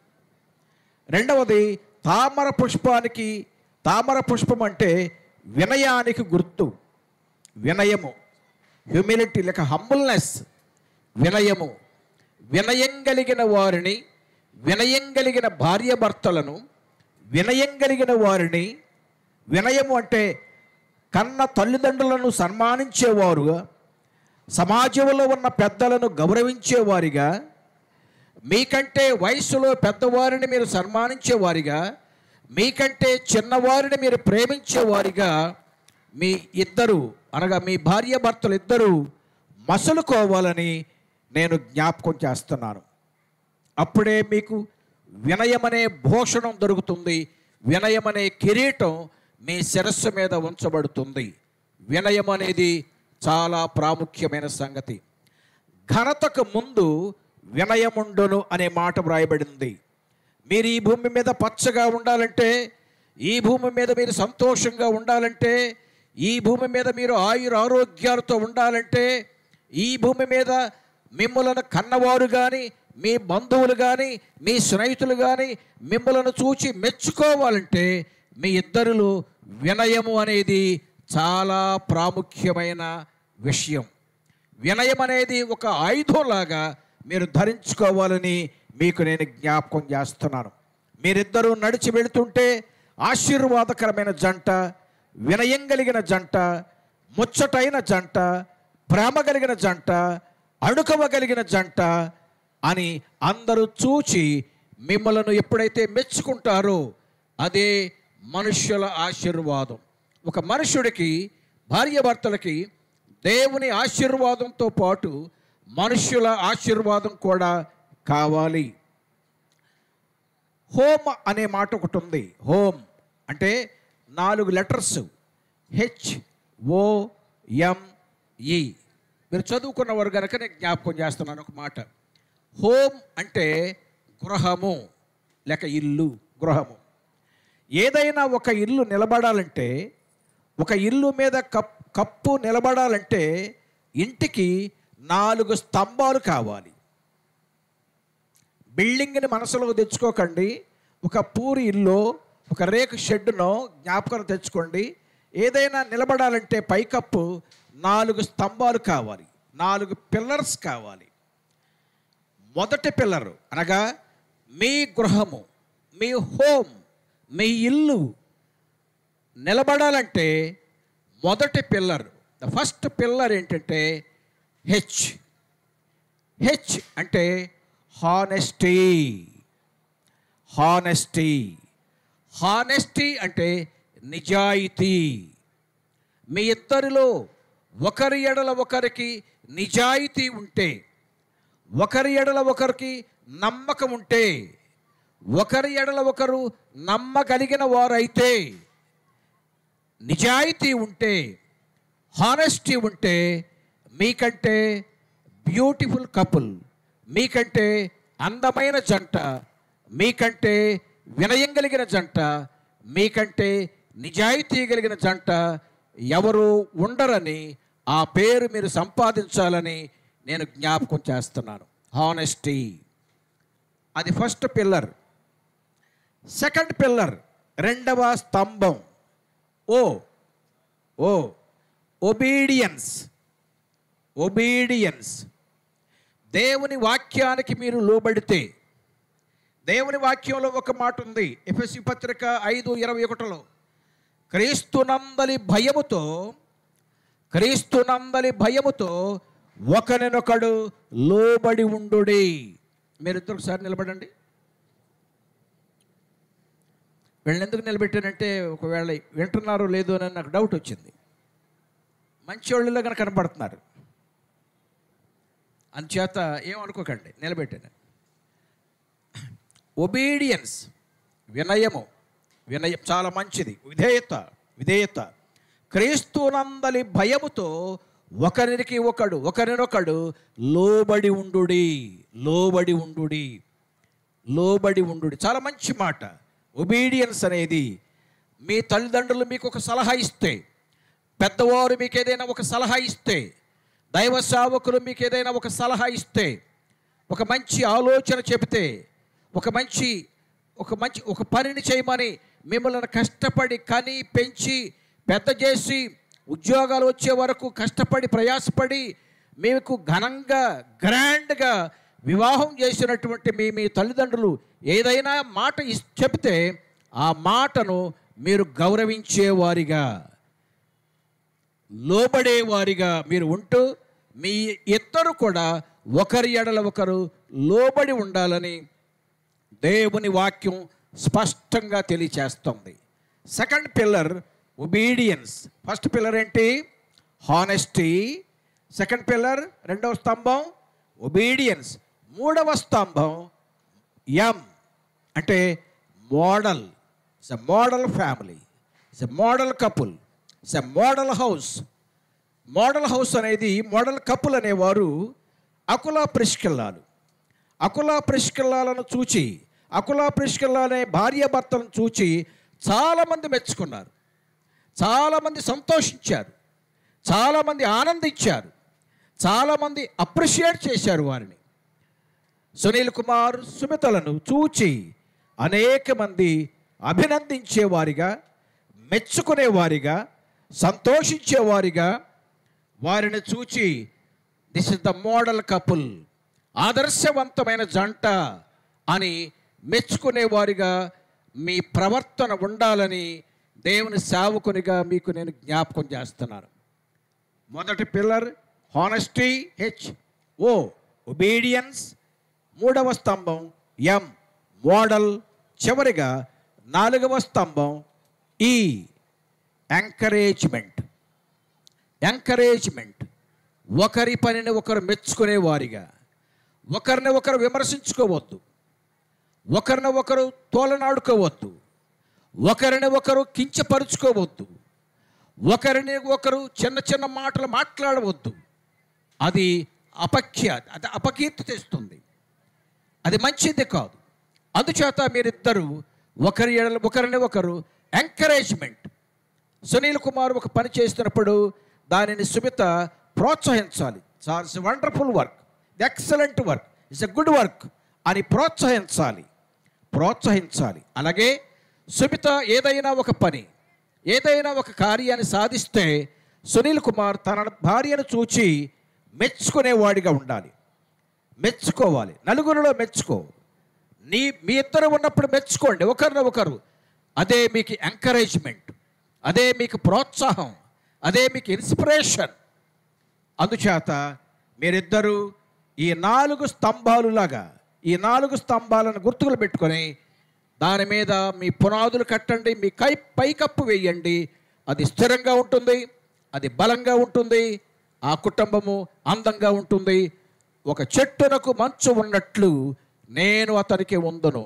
రెండవది తామర పుష్పానికి తామర పుష్పం అంటే వినయానికి గుర్తు వినయము హ్యూమిలిటీ లేక హంబుల్నెస్ వినయము వినయం కలిగిన వారిని వినయం కలిగిన భార్యాభర్తలను వినయం కలిగిన వారిని వినయము అంటే కన్న తల్లిదండ్రులను సన్మానించేవారుగా సమాజంలో ఉన్న పెద్దలను గౌరవించేవారిగా మీకంటే వయసులో పెద్దవారిని మీరు సన్మానించేవారిగా మీకంటే చిన్నవారిని మీరు ప్రేమించేవారిగా మీ ఇద్దరు అనగా మీ భార్యాభర్తలు ఇద్దరు మసలుకోవాలని నేను జ్ఞాపకం చేస్తున్నాను అప్పుడే మీకు వినయమనే భూషణం దొరుకుతుంది వినయమనే కిరీటం మీ శిరస్సు మీద ఉంచబడుతుంది వినయం అనేది చాలా ప్రాముఖ్యమైన సంగతి ఘనతకు ముందు వినయముండును అనే మాట వ్రాయబడింది మీరు ఈ భూమి మీద పచ్చగా ఉండాలంటే ఈ భూమి మీద మీరు సంతోషంగా ఉండాలంటే ఈ భూమి మీద మీరు ఆయుర ఆరోగ్యాలతో ఉండాలంటే ఈ భూమి మీద మిమ్మలను కన్నవారు కానీ మీ బంధువులు కానీ మీ స్నేహితులు కానీ మిమ్మలను చూచి మెచ్చుకోవాలంటే మీ ఇద్దరిలో వినయము అనేది చాలా ప్రాముఖ్యమైన విషయం వినయం అనేది ఒక ఆయుధంలాగా మీరు ధరించుకోవాలని మీకు నేను జ్ఞాపకం చేస్తున్నాను మీరిద్దరూ నడిచి వెళుతుంటే ఆశీర్వాదకరమైన జంట వినయం కలిగిన జంట ముచ్చటైన జంట ప్రేమ కలిగిన జంట అణుకవగలిగిన జంట అని అందరూ చూచి మిమ్మలను ఎప్పుడైతే మెచ్చుకుంటారో అదే మనుష్యుల ఆశీర్వాదం ఒక మనుషుడికి భార్యాభర్తలకి దేవుని ఆశీర్వాదంతో పాటు మనుష్యుల ఆశీర్వాదం కూడా కావాలి హోమ్ అనే మాట ఒకటి ఉంది హోమ్ అంటే నాలుగు లెటర్స్ హెచ్ ఓ ఎం ఈ మీరు చదువుకున్నవారు కనుక నేను జ్ఞాపకం చేస్తున్నాను ఒక మాట హోమ్ అంటే గృహము లేక ఇల్లు గృహము ఏదైనా ఒక ఇల్లు నిలబడాలంటే ఒక ఇల్లు మీద కప్ కప్పు నిలబడాలంటే ఇంటికి నాలుగు స్తంభాలు కావాలి బిల్డింగ్ని మనసులో తెచ్చుకోకండి ఒక పూరి ఇల్లు ఒక రేకు షెడ్డునో జ్ఞాపకం తెచ్చుకోండి ఏదైనా నిలబడాలంటే పైకప్పు నాలుగు స్తంభాలు కావాలి నాలుగు పిల్లర్స్ కావాలి మొదటి పిల్లరు అనగా మీ గృహము మీ హోమ్ మీ ఇల్లు నిలబడాలంటే మొదటి పిల్లర్ ద ఫస్ట్ పిల్లర్ ఏంటంటే హెచ్ హెచ్ అంటే హానెస్టీ హానెస్టీ హానెస్టీ అంటే నిజాయితీ మీ ఇద్దరిలో ఒకరి ఎడల ఒకరికి నిజాయితీ ఉంటే ఒకరి ఎడల ఒకరికి నమ్మకం ఉంటే ఒకరి ఎడల ఒకరు నమ్మగలిగిన వారైతే నిజాయితీ ఉంటే హానెస్టీ ఉంటే మీకంటే బ్యూటిఫుల్ కపుల్ మీకంటే అందమైన జంట మీకంటే వినయం కలిగిన జంట మీకంటే నిజాయితీ కలిగిన జంట ఎవరు ఉండరని ఆ పేరు మీరు సంపాదించాలని నేను జ్ఞాపకం చేస్తున్నాను హానెస్టీ అది ఫస్ట్ పిల్లర్ సెకండ్ పిల్లర్ రెండవ స్తంభం ఓ ఓ ఒబీడియన్స్ ఒబీడియన్స్ దేవుని వాక్యానికి మీరు లోబడితే దేవుని వాక్యంలో ఒక మాట ఉంది ఎఫ్ఎస్సి పత్రిక ఐదు ఇరవై ఒకటిలో క్రీస్తునందలి భయముతో క్రీస్తునందలి భయముతో ఒకరినొకడు లోబడి ఉండుడి మీరిద్దరు ఒకసారి నిలబడండి వీళ్ళని ఎందుకు నిలబెట్టానంటే ఒకవేళ వింటున్నారో లేదో అని నాకు డౌట్ వచ్చింది మంచి వాళ్ళుగా కనపడుతున్నారు అందుచేత ఏమనుకోకండి నిలబెట్టాను ఒబీడియన్స్ వినయము వినయం చాలా మంచిది విధేయత విధేయత క్రీస్తునందలి భయముతో ఒకరికి ఒకడు ఒకరినొకడు లోబడి ఉండుడి లోబడి ఉండుడి లోబడి ఉండుడి చాలా మంచి మాట ఒబీడియన్స్ అనేది మీ తల్లిదండ్రులు మీకు ఒక సలహా ఇస్తే పెద్దవారు మీకు ఏదైనా ఒక సలహా ఇస్తే దైవ సేవకులు మీకు ఏదైనా ఒక సలహా ఇస్తే ఒక మంచి ఆలోచన చెబితే ఒక మంచి ఒక మంచి ఒక పనిని చేయమని మిమ్మల్ని కష్టపడి కని పెంచి పెద్ద చేసి ఉద్యోగాలు వచ్చే వరకు కష్టపడి ప్రయాసపడి మీకు ఘనంగా గ్రాండ్గా వివాహం చేసినటువంటి మీ మీ తల్లిదండ్రులు ఏదైనా మాట ఇస్ చెబితే ఆ మాటను మీరు గౌరవించేవారిగా లోబడేవారిగా మీరు ఉంటూ మీ ఇద్దరు కూడా ఒకరి ఎడల ఒకరు లోబడి ఉండాలని దేవుని వాక్యం స్పష్టంగా తెలియచేస్తుంది second pillar obedience first pillar ఏంటి హానెస్టీ సెకండ్ పిల్లర్ రెండవ స్తంభం ఒబీడియన్స్ మూడవ స్తంభం ఎం అంటే model it's a model family it's a model couple it's a model house model house అనేది మోడల్ కపుల్ అనేవారు అకులా ప్రిష్కిల్లాలు అకులా ప్రిష్కిల్లాలను చూచి అకులా ప్రిష్కిల్లా అనే భార్యాభర్తలను చూచి చాలామంది మెచ్చుకున్నారు చాలామంది సంతోషించారు చాలామంది ఆనందించారు చాలామంది అప్రిషియేట్ చేశారు వారిని సునీల్ కుమార్ సుమితలను చూచి అనేక మంది అభినందించేవారిగా మెచ్చుకునేవారిగా సంతోషించేవారిగా వారిని చూచి this is the model couple ఆదర్శవంతమైన జంట అని మెచ్చుకునేవారిగా మీ ప్రవర్తన ఉండాలని దేవుని సేవకునిగా మీకు నేను జ్ఞాపకం చేస్తున్నాను మొదటి pillar honesty H O obedience మూడవ స్తంభం ఎం మోడల్ చివరిగా నాలుగవ స్తంభం ఈ ఎంకరేజ్మెంట్ ఎంకరేజ్మెంట్ ఒకరి పనిని ఒకరు మెచ్చుకునేవారిగా ఒకరిని ఒకరు విమర్శించుకోవద్దు ఒకరిని ఒకరు తోలనాడుకోవద్దు ఒకరిని ఒకరు కించపరుచుకోవద్దు ఒకరిని ఒకరు చిన్న చిన్న మాటలు మాట్లాడవద్దు అది అపఖ్య అది అపకీర్తి తెస్తుంది అది మంచిది కాదు అందుచేత మీరిద్దరూ ఒకరి ఎడల- ఒకరిని ఒకరు ఎంకరేజ్మెంట్ సునీల్ కుమార్ ఒక పని చేస్తున్నప్పుడు దానిని సుమిత ప్రోత్సహించాలి sir it's wonderful work excellent work it's a good work అని ప్రోత్సహించాలి ప్రోత్సహించాలి అలాగే సుమిత ఏదైనా ఒక పని ఏదైనా ఒక కార్యాన్ని సాధిస్తే సునీల్ కుమార్ తన భార్యను చూచి మెచ్చుకునేవాడిగా ఉండాలి మెచ్చుకోవాలి నలుగురిలో మెచ్చుకో నీ మీ ఇద్దరు ఉన్నప్పుడు మెచ్చుకోండి ఒకరిని ఒకరు అదే మీకు ఎంకరేజ్మెంట్ అదే మీకు ప్రోత్సాహం అదే మీకు ఇన్స్పిరేషన్ అందుచేత మీరిద్దరూ ఈ నాలుగు స్తంభాలులాగా ఈ నాలుగు స్తంభాలను గుర్తులు పెట్టుకొని దాని మీద మీ పునాదులు కట్టండి మీ కై పైకప్పు వేయండి అది స్థిరంగా ఉంటుంది అది బలంగా ఉంటుంది ఆ కుటుంబము అందంగా ఉంటుంది ఒక చెట్టునకు మంచు ఉన్నట్లు నేను అతనికి ఉందును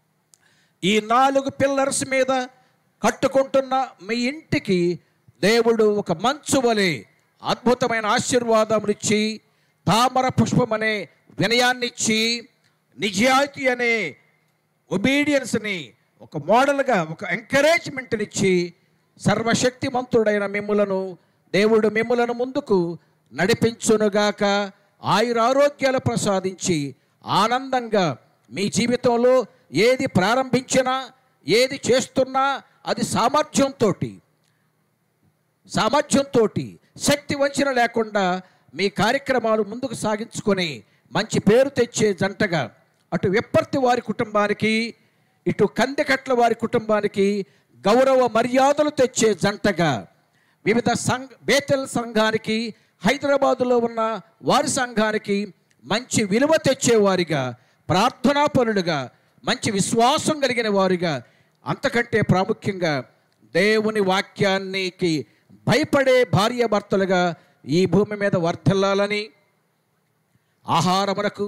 ఈ నాలుగు పిల్లర్స్ మీద కట్టుకుంటున్న మీ ఇంటికి దేవుడు ఒక మంచు వలె అద్భుతమైన ఆశీర్వాదములు ఇచ్చి తామర పుష్పం అనే వినయాన్ని ఇచ్చి నిజాయితీ అనే ఒబీడియన్స్ని ఒక మోడల్గా ఒక ఎంకరేజ్మెంట్ని ఇచ్చి సర్వశక్తిమంతుడైన మిమ్ములను దేవుడు మిమ్ములను ముందుకు నడిపించునుగాక ఆయురారోగ్యాలు ప్రసాదించి ఆనందంగా మీ జీవితంలో ఏది ప్రారంభించినా ఏది చేస్తున్నా అది సామర్థ్యంతో సామర్థ్యంతో శక్తి వంచన లేకుండా మీ కార్యక్రమాలు ముందుకు సాగించుకొని మంచి పేరు తెచ్చే జంటగా అటు విప్పర్తి వారి కుటుంబానికి ఇటు కందెకట్ల వారి కుటుంబానికి గౌరవ మర్యాదలు తెచ్చే జంటగా వివిధ సంఘ బేతెల్ సంఘానికి హైదరాబాదులో ఉన్న వారి సంఘానికి మంచి విలువ తెచ్చేవారిగా ప్రార్థనాపరులుగా మంచి విశ్వాసం కలిగిన వారిగా అంతకంటే ప్రాముఖ్యంగా దేవుని వాక్యానికి భయపడే భార్యాభర్తలుగా ఈ భూమి మీద వర్ధిల్లాలని ఆహారమునకు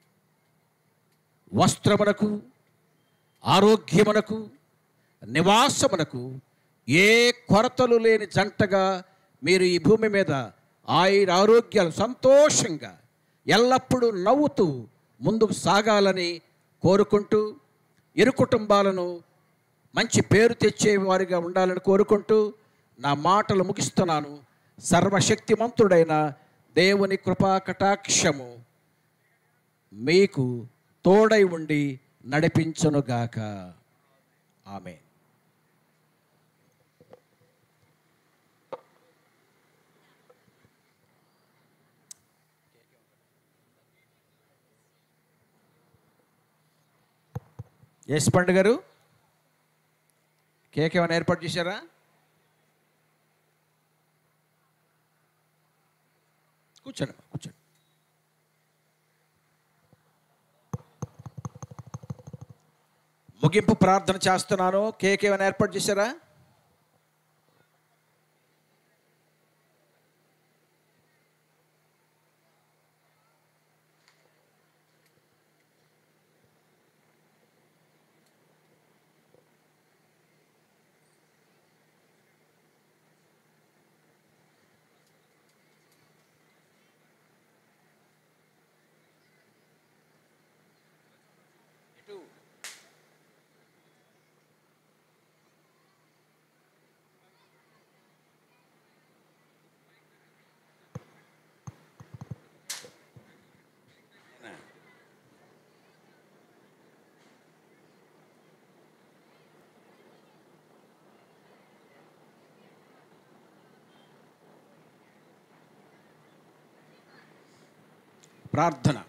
వస్త్రమునకు ఆరోగ్యమునకు నివాసమునకు ఏ కొరతలు లేని జంటగా మీరు ఈ భూమి మీద ఆయుర ఆరోగ్యాలు సంతోషంగా ఎల్లప్పుడూ నవ్వుతూ ముందుకు సాగాలని కోరుకుంటూ ఇరు కుటుంబాలను మంచి పేరు తెచ్చేవారిగా ఉండాలని కోరుకుంటూ నా మాటలు ముగిస్తున్నాను సర్వశక్తిమంతుడైన దేవుని కృపా కటాక్షము మీకు తోడై ఉండి నడిపించునుగాక ఆమె ఎస్ పండు గారు కేక్ ఏమైనా ఏర్పాటు చేశారా కూర్చోండి కూర్చోండి ముగింపు ప్రార్థన చేస్తున్నాను కేక్ ఏమైనా ఏర్పాటు చేశారా ప్రార్థన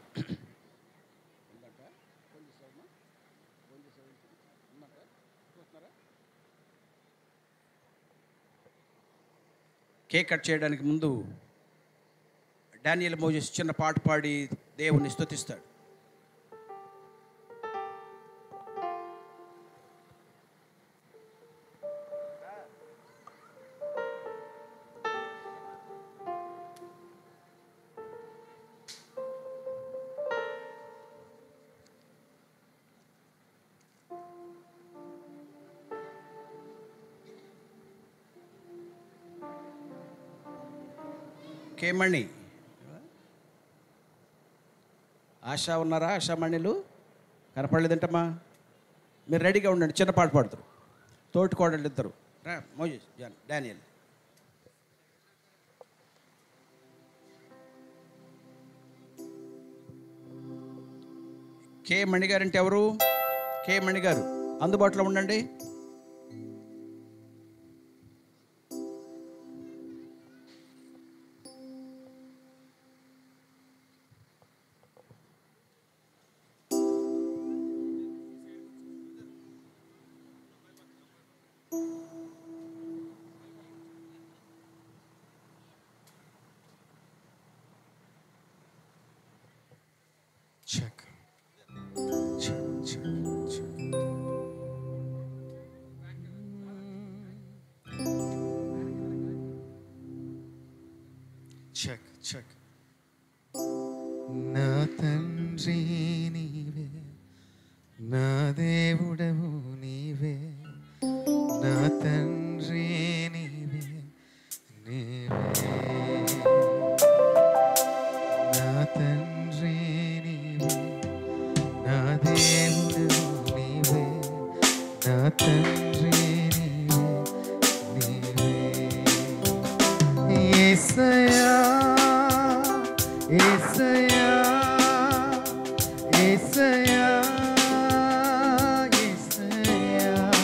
కేక్ కట్ చేయడానికి ముందు డానియల్ మోజెస్ చిన్న పాట పాడి దేవుణ్ణి స్తుతిస్తాడు కేమణి ఆశా ఉన్నారా ఆశామణిలు కనపడలేదంటమ్మా మీరు రెడీగా ఉండండి చిన్న పాట పాడుతారు తోటి కోడళ్ళు ఇద్దరు రా Moses John Daniel K Mani గారు అంటే ఎవరు కే మణి గారు అందుబాటులో ఉండండి Check. Check, check, check. Check, check. నా తండ్రి నీవే నా దేవుడవు నీవే నా తండ్రి నీవే నీవే నా తండ్రి నీవే నా దేవుడు నీవే నా తండ్రి నీవే నీవే యేసయ్యా యేసయ్యా యేసయ్యా యేసయ్యా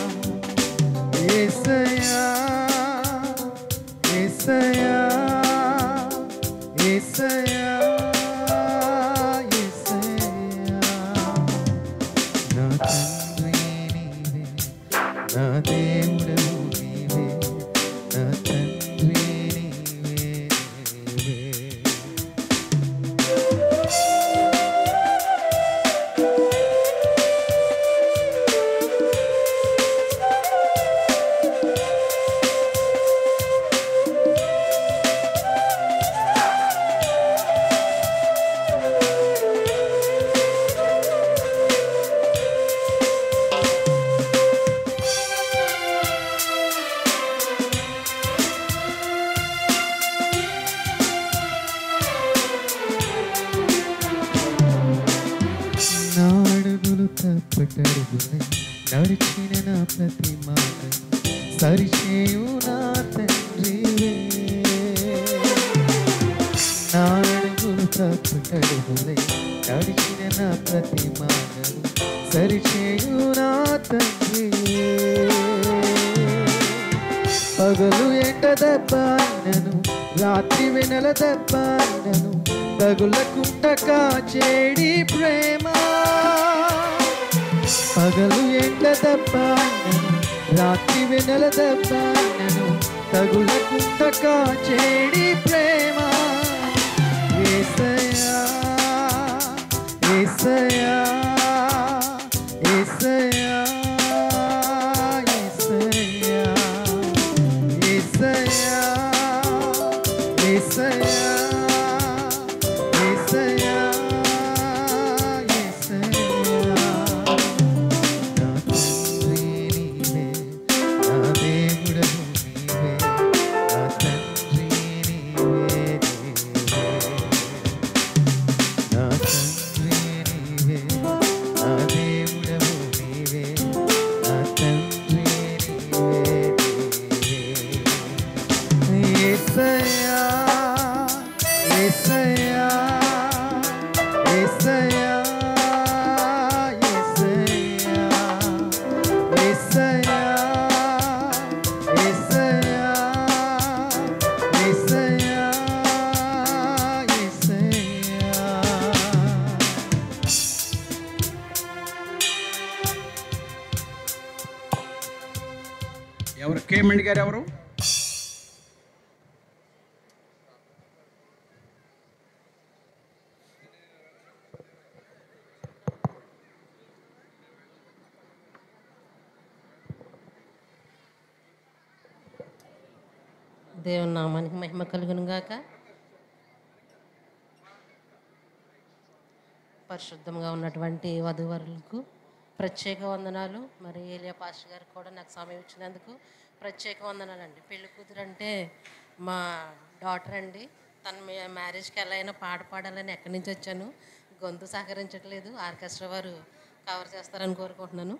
తండ్రి నీవే నా దేవుడవు నీవే నా తండ్రి నీవే నీవే నా అడుగులు తప్పటడుగులే నడిచిన నా ప్రతి మాట సరిచేయు నా తండ్రివే నా అడుగులు తప్పటడుగులే నడిచిన నా ప్రతి మాట సరిచేయు నా తండ్రివే పగలు ఎండ దెబ్బనను రాత్రి వెనల దెబ్బనను తగులకుంట కాచేడి ప్రేమ పగలు ఎండ దెబ్బనను రాత్రి వెనల దెబ్బనను తగులకుంట కాచేడి ప్రేమ ఏసయ్యా ఏసయ్యా ఏసయ్యా ఏసయ్యా ఏసయ్యా ఏసయ్యా ఏసయ్యా ఏసయ్యా నా తండ్రి నీవే నా దేవుడవు నీవే నా తండ్రి నీవే నీవే నా తండ్రి నీవే నా దేవుడవు నీవే నా తండ్రి నీవే నీవే యేసయ్యా యేసయ్యా యేసయ్యా యేసయ్యా యేసయ్యా యేసయ్యా యేసయ్యా యేసయ్యా ఎవరు కేమండి గారు ఎవరు దేవుని నామానికి మహిమ కలుగును గాక పరిశుద్ధంగా ఉన్నటువంటి వధూవరులకు ప్రత్యేక వందనాలు మరి ఏలియా పాస్టర్ గారికి కూడా నాకు సమయం ఇచ్చినందుకు ప్రత్యేక వందనాలు అండి పెళ్లి కూతురు అంటే మా డాటర్ అండి తన మే- మ్యారేజ్కి ఎలా అయినా పాట పాడాలని ఎక్కడి నుంచి వచ్చాను గొంతు సహకరించట్లేదు ఆర్కెస్ట్రా వారు కవర్ చేస్తారని కోరుకుంటున్నాను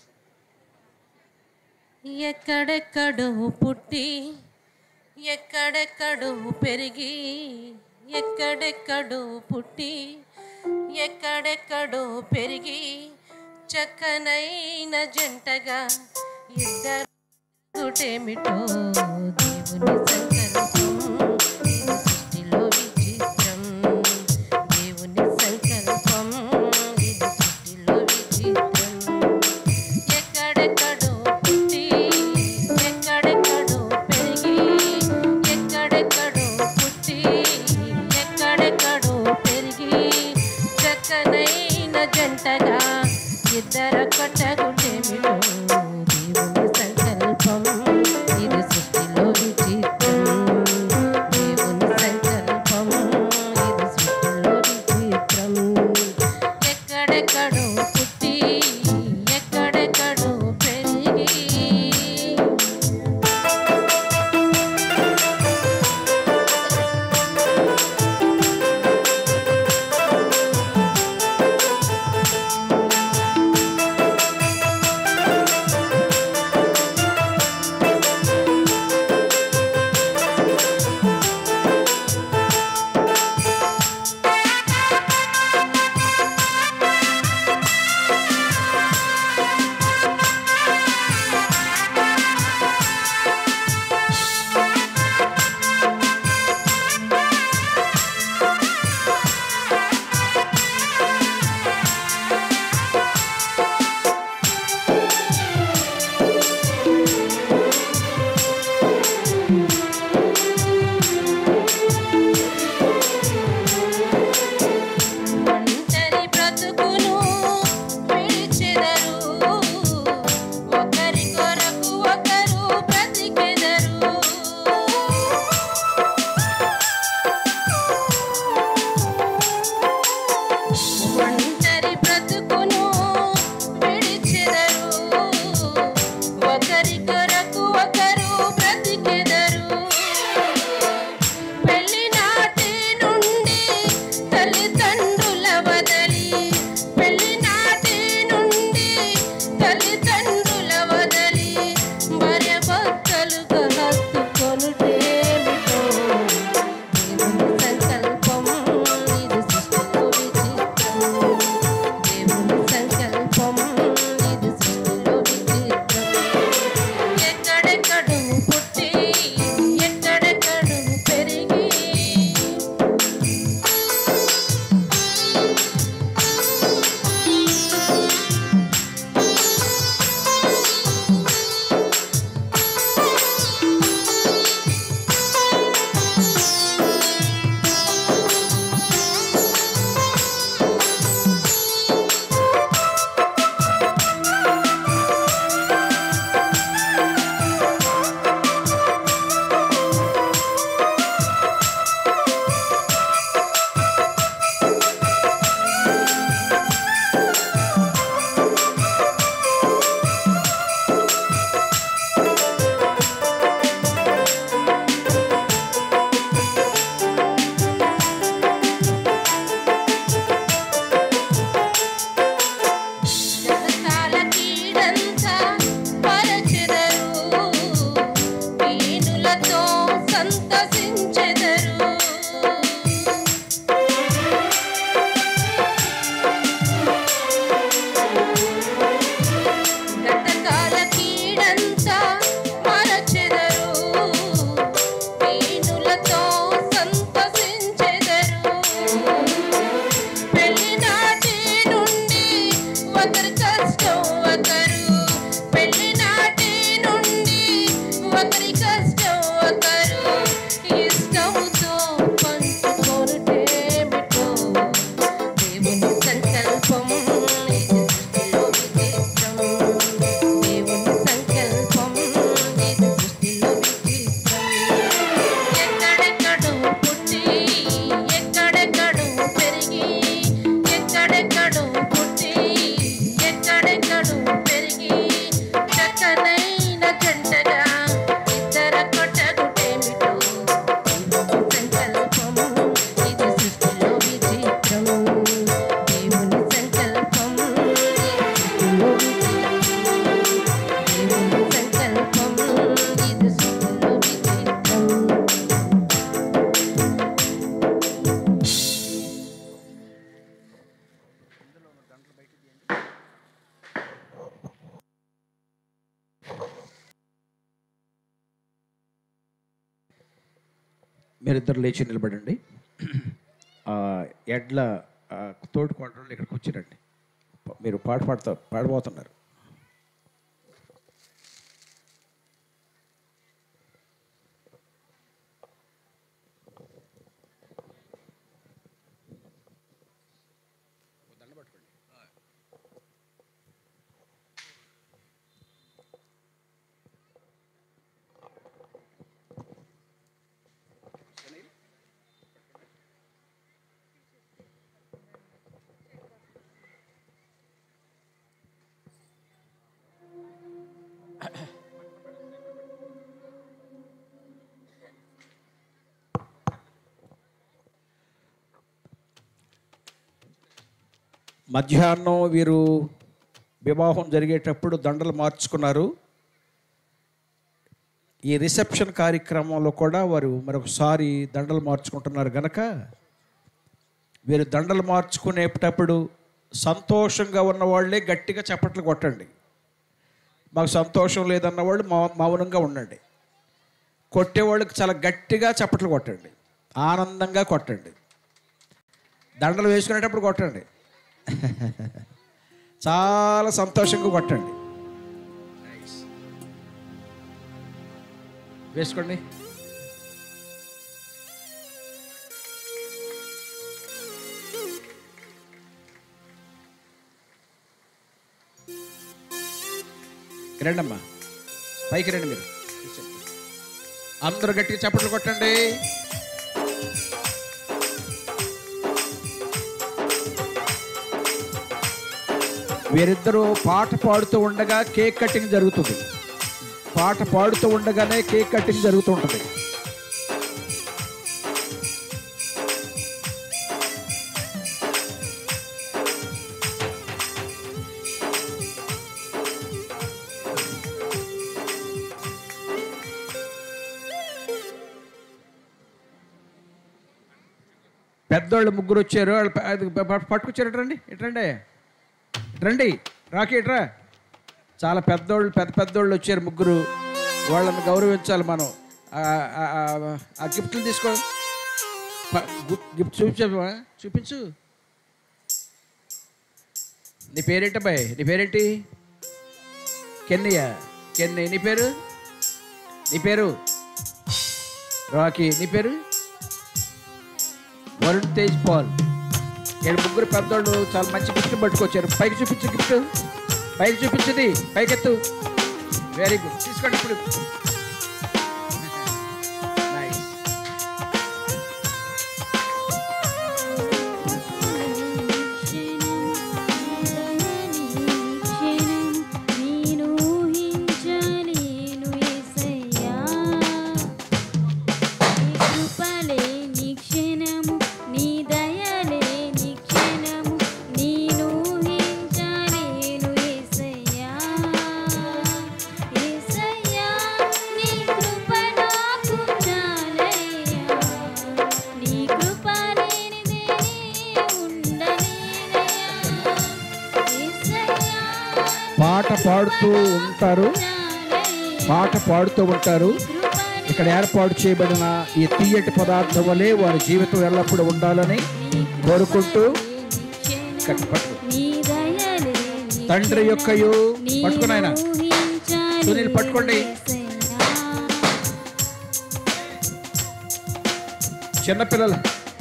ఎక్కడెక్కడో పుట్టి ఎక్కడెక్కడో పెరిగి ఎక్కడెక్కడో పుట్టి ఎక్కడెక్కడో పెరిగి చక్కనైన జంటగా ఇద్దరు గుటేమిటో దేవుని సంకల్పం ఇది సృష్టిలో విచిత్రం దేవుని సంకల్పం ఇది సృష్టిలో విచిత్రం ఎక్కడెక్కడో పుట్టి ఎక్కడెక్కడో పెరిగి ఎక్కడెక్కడో పుట్టి ఎక్కడెక్కడో పెరిగి చక్కనైన జంటగా ఇద్దరు కొట్టగుటేమిటో దేవుని సంకల్పం ఇది సృష్టిలో విచిత్రం దేవుని సంకల్పం ఇది సృష్టిలో విచిత్రం ఎక్కడెక్కడో పుట్టి ఎక్కడెక్కడో పెరిగి ఒకరి కష్టం ఒకరు పెళ్లి నాటి నుండి ఒకరి కష్టం ఒకరు ఇష్టంతో పంచుకొనుటేమిటో దేవుని సంకల్పం ఇది సృష్టిలో విచిత్రం దేవుని సంకల్పం ఇది సృష్టిలో విచిత్రం ఎక్కడెక్కడో పుట్టి ఎక్కడెక్కడో పెరిగి ఎక్కడెక్కడో పుట్టి ఎక్కడెక్కడో పెరిగి చక్కనైన జంటగా ఇద్దర కొట్టగుటేమిటో సంకల్పం ఇది సృష్టిలో విచిత్రం దేవుని సంకల్పం ఇది సృష్టిలో విచిత్రం దేవుని సంకల్పం ఇది సృష్టిలో విచిత్రం మీరిద్దరు లేచి నిలబడండి ఆ, ఎడ్ల ఆ, తోటి కోటలు ఇక్కడికి వచ్చిరండి మీరు పాట పాడుతా పాడబోతున్నారు మధ్యాహ్నం వీరు వివాహం జరిగేటప్పుడు దండలు మార్చుకున్నారు ఈ రిసెప్షన్ కార్యక్రమంలో కూడా వారు మరొకసారి దండలు మార్చుకుంటున్నారు గనక వీరు దండలు మార్చుకునేటప్పుడు సంతోషంగా ఉన్న వాళ్ళే గట్టిగా చప్పట్లు కొట్టండి మాకు సంతోషం లేదన్న వాళ్ళు మౌ మౌనంగా ఉండండి కొట్టేవాళ్ళకి చాలా గట్టిగా చప్పట్లు కొట్టండి ఆనందంగా కొట్టండి దండలు వేసుకునేటప్పుడు కొట్టండి చాలా సంతోషంగా కొట్టండి వేసుకోండి రండమ్మా పైకి రండి మీరు అందరూ గట్టిగా చప్పట్లు కొట్టండి వీరిద్దరూ పాట పాడుతూ ఉండగా కేక్ కటింగ్ జరుగుతుంది పాట పాడుతూ ఉండగానే కేక్ కటింగ్ జరుగుతూ ఉంటుంది పెద్దోళ్ళు ముగ్గురు వచ్చారు వాళ్ళు ప- అది ప- ప- పట్టుకొచ్చారు ఇట్రండి ఇట్రండి రండి రాకి ఇట్రా చాలా పెద్దోళ్ళు పెద్ద పెద్దోళ్ళు వచ్చారు ముగ్గురు వాళ్ళని గౌరవించాలి మనం ఆ- ఆ- ఆ- ఆ గిఫ్ట్లు తీసుకో ప- గు- గిఫ్ట్ చూపించా చూపించు నీ పేరేంటి అబ్బాయి నీ పేరేంటి కెన్నయ్య కెన్ని నీ పేరు నీ పేరు రాకీ నీ పేరు వరుణ్ తేజ్ పాల్ ఇక్కడ ముగ్గురు పెద్దోళ్ళు చాలా మంచి గిఫ్ట్ పట్టుకొచ్చారు పైకి చూపించు గిఫ్ట్ పైకి చూపించింది పైకెత్తు వెరీ గుడ్ తీసుకోండి ఇప్పుడు Nice. నేను ఊహించలేను యేసయ్యా నీ కృపలే నీ క్షణము నీ దయలే నీ క్షణము నేను ఊహించలేను యేసయ్యా యేసయ్యా నీ కృప నాకు చాలయ్యా నీ కృప లేనిదే ఉండలేనయ్యా యేసయ్యా పాట పాడుతూ ఉంటారు పాట పాడుతూ ఉంటారు ఇక్కడ ఏర్పాటు చేయబడిన ఈ తీయటి పదార్థం వలె వారి జీవితం ఎల్లప్పుడూ ఉండాలని కోరుకుంటూ కట్- పట్టుకో. నీ దయలే నీ తండ్రి యొక్కయు పట్టుకుని ఆయన ఊహించలేను సునీల్ పట్టుకోండి యేసయ్యా. చిన్నపిల్లలు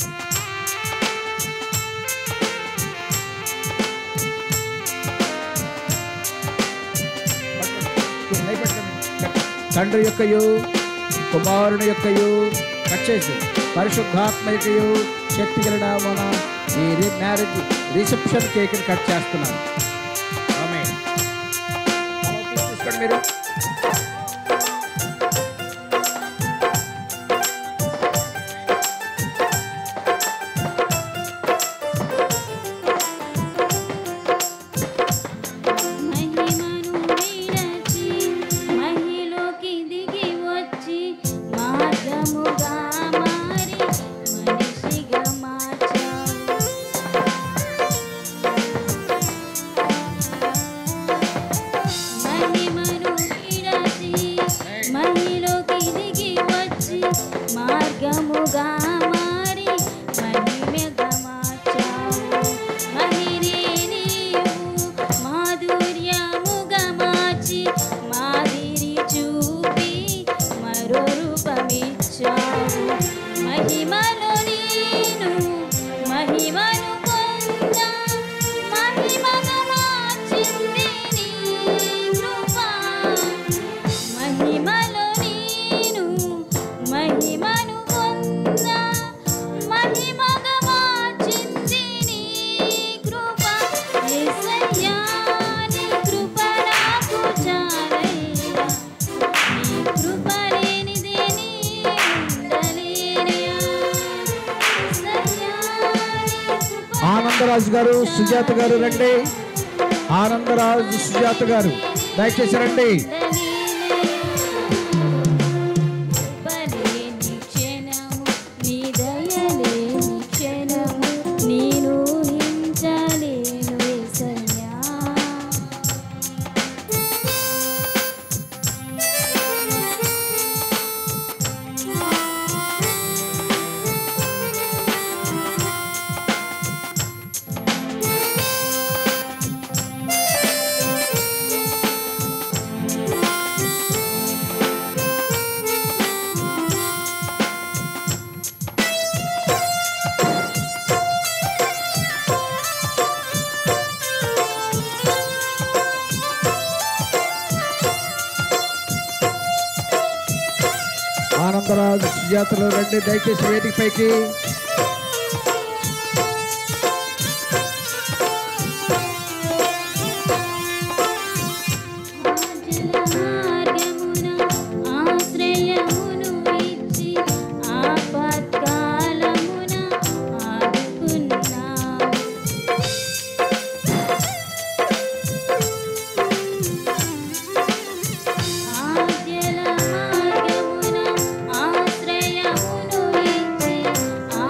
తండ్రి యొక్కయు కుమారుని యొక్కయు కట్ చేసి పరిశుద్ధాత్మ యొక్కయు శక్తి కలిగిన ఈ రి- మ్యారేజ్ రిసెప్షన్ కేక్ కట్ చేస్తున్నాను ఆమె తీసుకోండి మీరు మహిమను విరచి మహిలోకి దిగి వచ్చి మార్గముగా మారి మనిషిగా మార్చావు మహిమను విరచి మహిలోకి దిగి వచ్చి మార్గముగా మారి మహిమగా మార్చావు మహినే నీవు మాధుర్యముగా మార్చి మాదిరి చూపి మరో రూపమిచ్చావు మహిమలో నేను మహిమను పొందా మహిమగా మార్చింది నీ కృప మహిమలో నేను మహిమను పొందా మహిమగా మార్చింది నీ కృప యేసయ్యా నీ కృప నాకు చాలయ్యా నీ కృప లేనిదే నీ ఉండలేనయ్యా యేసయ్యా నీ కృప ఆనందరాజు గారు సుజాత గారు రండి ఆనందరాజు సుజాత గారు దయచేసి రండి కృపలేని క్షణము నీ దయలేని క్షణము నేను ఊహించలేను యేసయ్యా ఆనందరాజు సుజాతలు రండి దయచేసి వేదిక పైకి మార్గమున ఆశ్రయమును ఇచ్చి ఆపత్కాలమున ఆదుకున్నావు ఆద్యల మార్గమున ఆశ్రయమును ఇచ్చి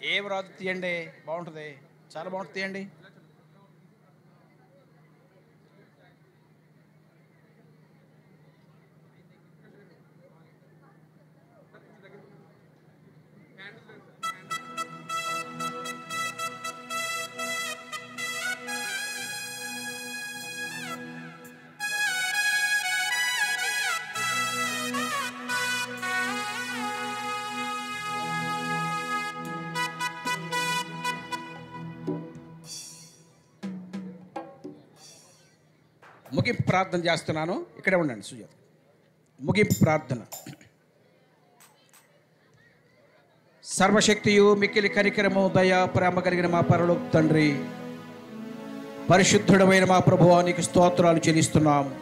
ఏం రాదు తీయండి బాగుంటుంది చాలా బాగుంటుంది తీయండి ముగింపు ప్రార్థన చేస్తున్నాను ఇక్కడే ఉండండి సుజాత ముగింపు ప్రార్థన సర్వశక్తియు మిక్కిలి కనికరము దయ ప్రేమ కలిగిన మా పరలోక తండ్రి పరిశుద్ధుడమైన మా ప్రభువానికి స్తోత్రాలు చెల్లిస్తున్నాము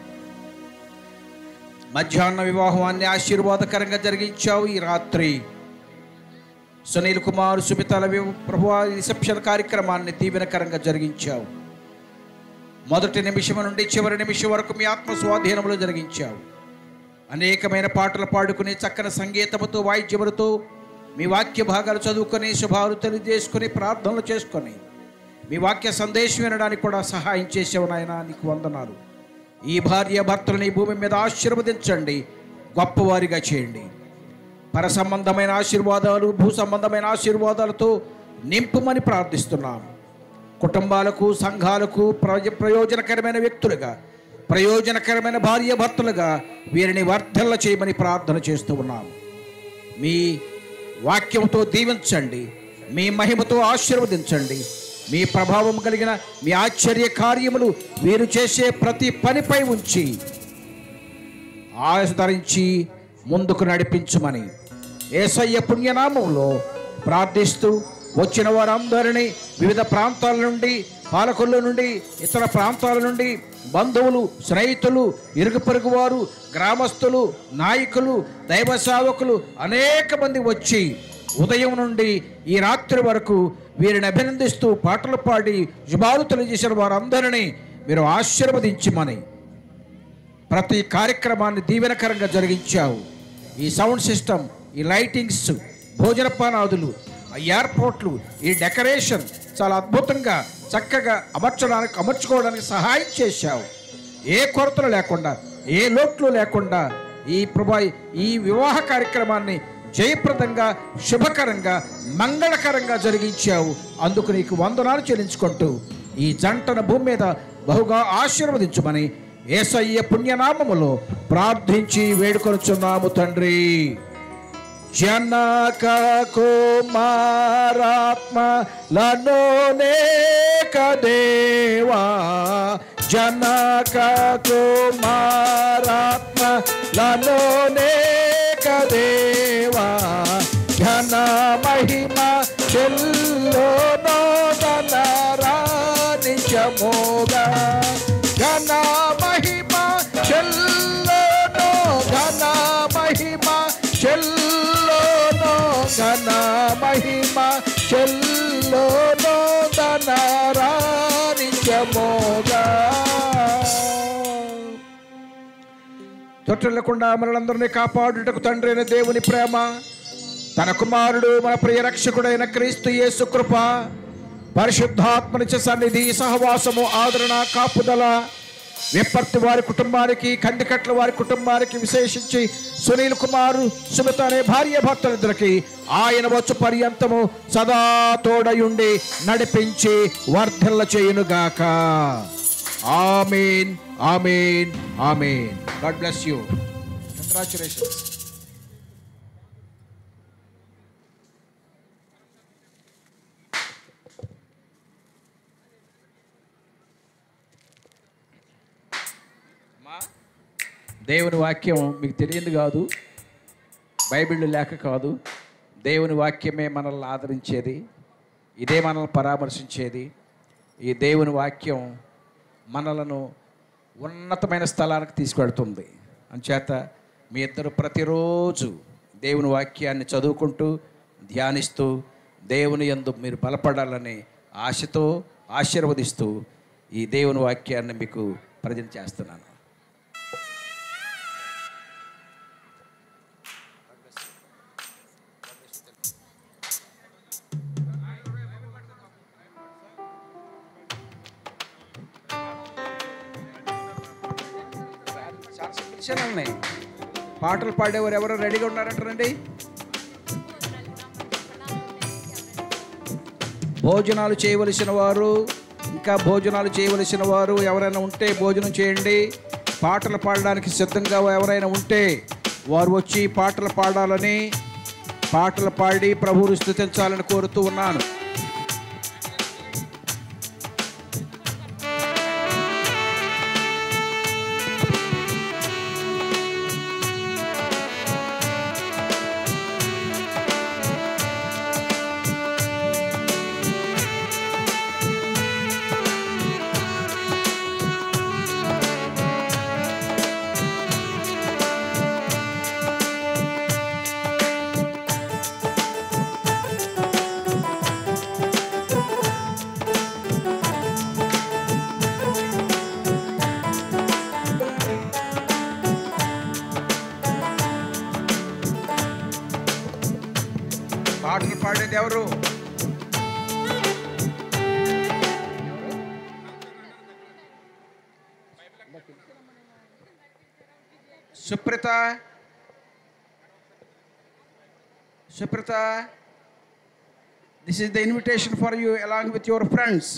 మధ్యాహ్న వివాహాన్ని ఆశీర్వాదకరంగా జరిగించావు ఈ రాత్రి సునీల్ కుమార్ సుమితల వివ- ప్రభువా రిసెప్షన్ కార్యక్రమాన్ని దీవెనకరంగా జరిగించావు మొదటి నిమిషం నుండి చివరి నిమిషం వరకు మీ ఆత్మ స్వాధీనంలో జరిగించావు అనేకమైన పాటలు పాడుకుని చక్కని సంగీతముతో వాయిద్యములతో మీ వాక్య భాగాలు చదువుకొని శుభాలు తెలియజేసుకొని ప్రార్థనలు చేసుకొని మీ వాక్య సందేశం వినడానికి కూడా సహాయం చేసేవు నాయన నీకు వందనాలు ఈ భార్య భర్తలను ఈ భూమి మీద ఆశీర్వదించండి గొప్పవారిగా చేయండి పర సంబంధమైన ఆశీర్వాదాలు భూ సంబంధమైన ఆశీర్వాదాలతో నింపుమని ప్రార్థిస్తున్నాము కుటుంబాలకు సంఘాలకు ప్రయోజ ప్రయోజనకరమైన వ్యక్తులుగా ప్రయోజనకరమైన భార్య భర్తలుగా వీరిని వర్ధల్ల చేయమని ప్రార్థన చేస్తూ ఉన్నాము మీ వాక్యంతో దీవించండి మీ మహిమతో ఆశీర్వదించండి మీ ప్రభావం కలిగిన మీ ఆశ్చర్య కార్యములు వీరు చేసే ప్రతి పనిపై ఉంచి ఆదరించి ముందుకు నడిపించుమని ఏసయ్య పుణ్యనామంలో ప్రార్థిస్తూ వచ్చిన వారందరినీ వివిధ ప్రాంతాల నుండి పాలకొల్లు నుండి ఇతర ప్రాంతాల నుండి బంధువులు స్నేహితులు ఇరుగు పొరుగు వారు గ్రామస్తులు నాయకులు దైవ సేవకులు అనేక మంది వచ్చి ఉదయం నుండి ఈ రాత్రి వరకు వీరిని అభినందిస్తూ పాటలు పాడి శుభాలు తెలియజేసిన వారందరినీ మీరు ఆశీర్వదించమని ప్రతి కార్యక్రమాన్ని దీవెనకరంగా జరిగించావు ఈ సౌండ్ సిస్టమ్ ఈ లైటింగ్స్ భోజనపానాదులు ఆ ఎయిర్పోర్ట్లు ఈ డెకరేషన్ చాలా అద్భుతంగా చక్కగా అమర్చడానికి అమర్చుకోవడానికి సహాయం చేశావు ఏ కొరతలు లేకుండా ఏ లోట్లు లేకుండా ఈ ప్రభా ఈ వివాహ కార్యక్రమాన్ని జయప్రదంగా శుభకరంగా మంగళకరంగా జరిగించావు అందుకు నీకు వందనాలు చెల్లించుకుంటూ ఈ జంటను భూమి మీద బహుగా ఆశీర్వదించమని ఏసయ్య పుణ్యనామములో ప్రార్థించి వేడుకొనుచున్నాము తండ్రి జనక కుమారాత్మ లనోనేక దేవా జనక కుమారాత్మ లనోనేక దేవా ఘన మహిమ చెల్లోనో నిజమోగా ఘన మహిమ చెల్లోనో ఘన మహిమ చెల్లోనో ఘన మహిమ చెల్లోనో ధనరా నిజమోగా తొట్టెళ్లకుండా మనలందరినీ కాపాడుటకు తండ్రి అయిన దేవుని ప్రేమ తన కుమారుడు మన ప్రియ రక్షకుడైన క్రీస్తు యేసు కృప పరిశుద్ధాత్మనిచ సన్నిధి సహవాసము ఆదరణ కాపుదల విప్పర్తి వారి కుటుంబానికి కందికట్ల వారి కుటుంబానికి విశేషించి సునీల్ కుమారు సుమిత అనే భార్య భర్తలిద్దరికి ఆయన వచ్చు పర్యంతము సదా తోడయుండి నడిపించి వర్ధల్ల చేయునుగాక ఆమీన్ ఆమీన్ ఆమీన్ గాడ్ బ్లెస్ యూ కంగ్రాచులేషన్స్ దేవుని వాక్యం మీకు తెలియదు కాదు బైబిల్ లేక కాదు దేవుని వాక్యమే మనల్ని ఆదరించేది ఇదే మనల్ని పరామర్శించేది ఈ దేవుని వాక్యం మనలను ఉన్నతమైన స్థలానికి తీసుకెడుతుంది అంచేత మీ ఇద్దరు ప్రతిరోజు దేవుని వాక్యాన్ని చదువుకుంటూ ధ్యానిస్తూ దేవుని యందు మీరు బలపడాలని ఆశతో ఆశీర్వదిస్తూ ఈ దేవుని వాక్యాన్ని మీకు ప్రజెంట్ చేస్తున్నాను పిలిచానండి పాటలు పాడేవారు ఎవరు రెడీగా ఉన్నారంటారండి భోజనాలు చేయవలసిన వారు ఇంకా భోజనాలు చేయవలసిన వారు ఎవరైనా ఉంటే భోజనం చేయండి పాటలు పాడడానికి సిద్ధంగా ఎవరైనా ఉంటే వారు వచ్చి పాటలు పాడాలని పాటలు పాడి ప్రభువును స్థుతించాలని కోరుతూ ఉన్నాను పాటలు పాడేది ఎవరు Supratha Supratha this is the invitation for you along with your friends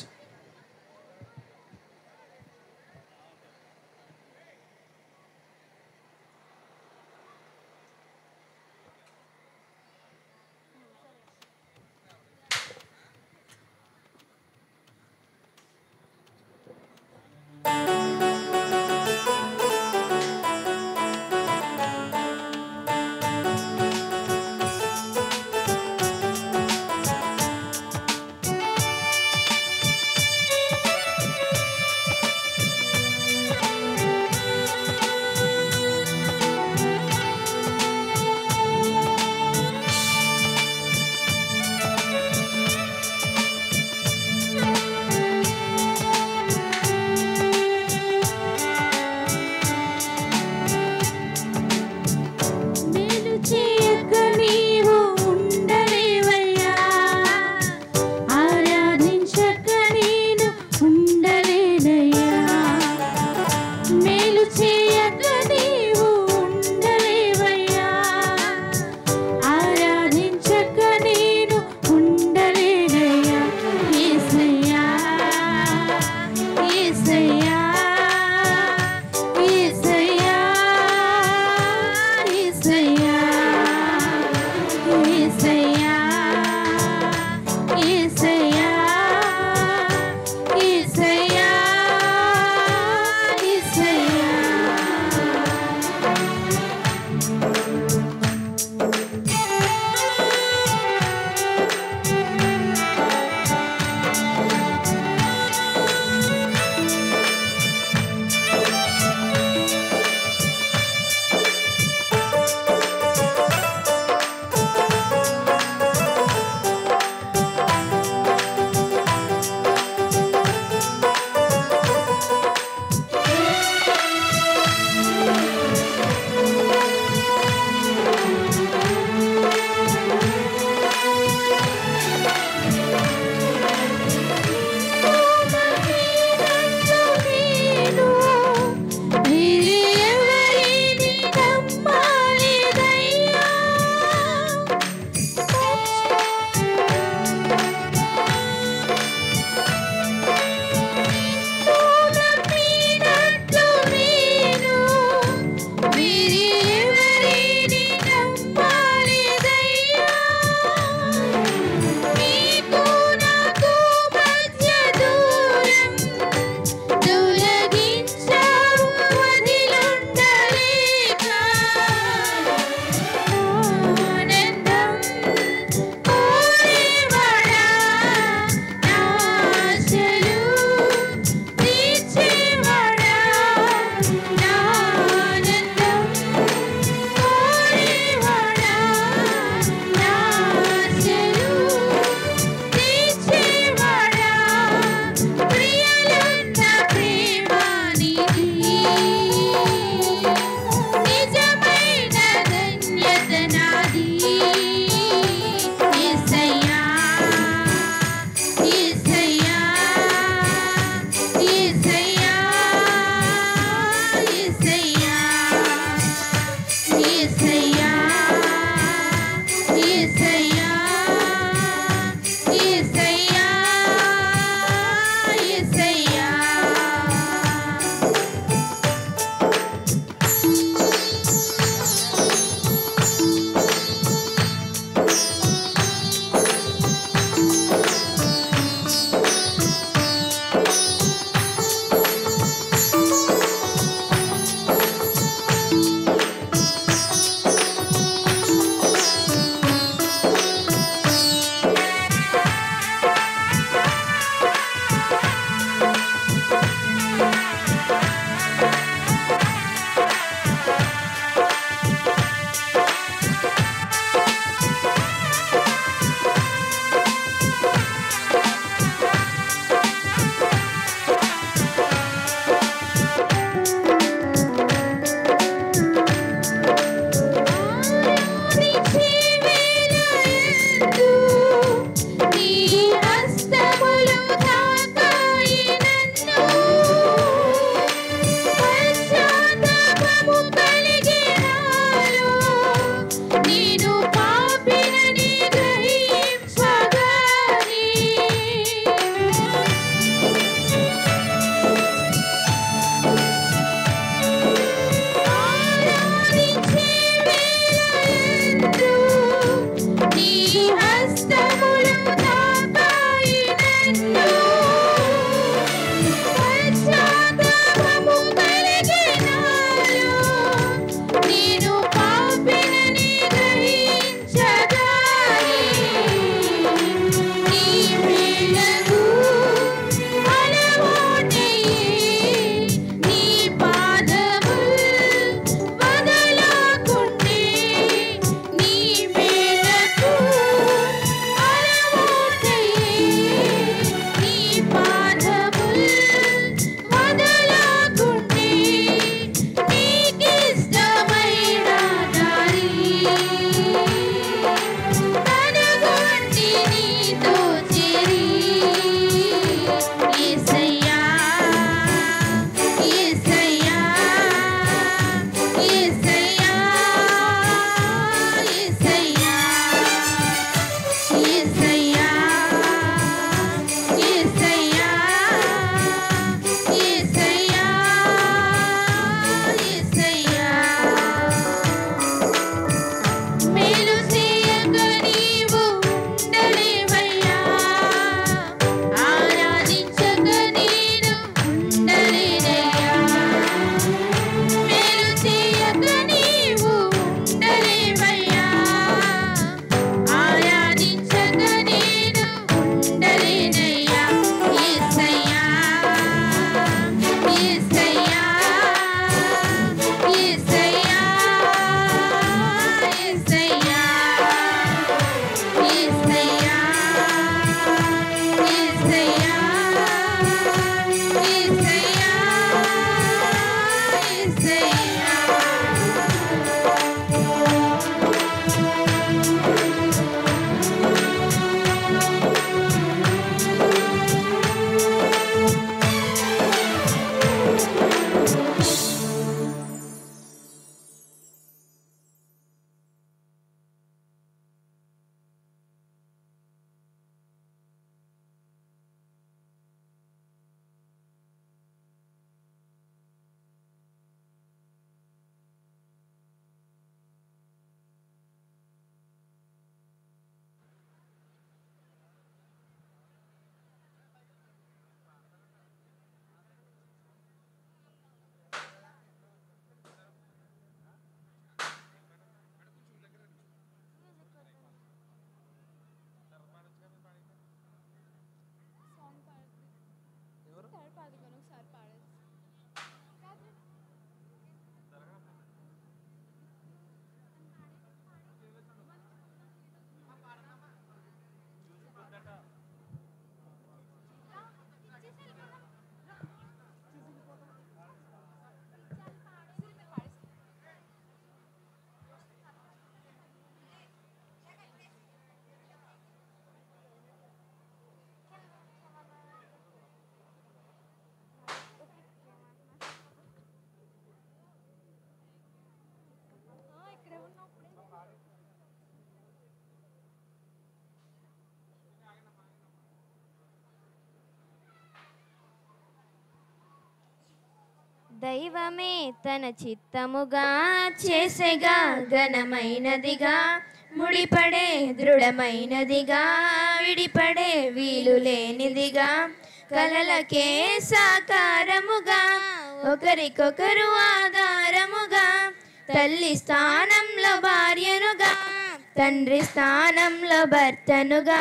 దైవమే తన చిత్తముగా చేసేగా ఘనమైనదిగా ముడిపడే దృఢమైనదిగా విడిపడే వీలు లేనిదిగా కలలకే సాకారముగా ఒకరికొకరు ఆధారముగా తల్లి స్థానంలో భార్యనుగా తండ్రి స్థానంలో భర్తనుగా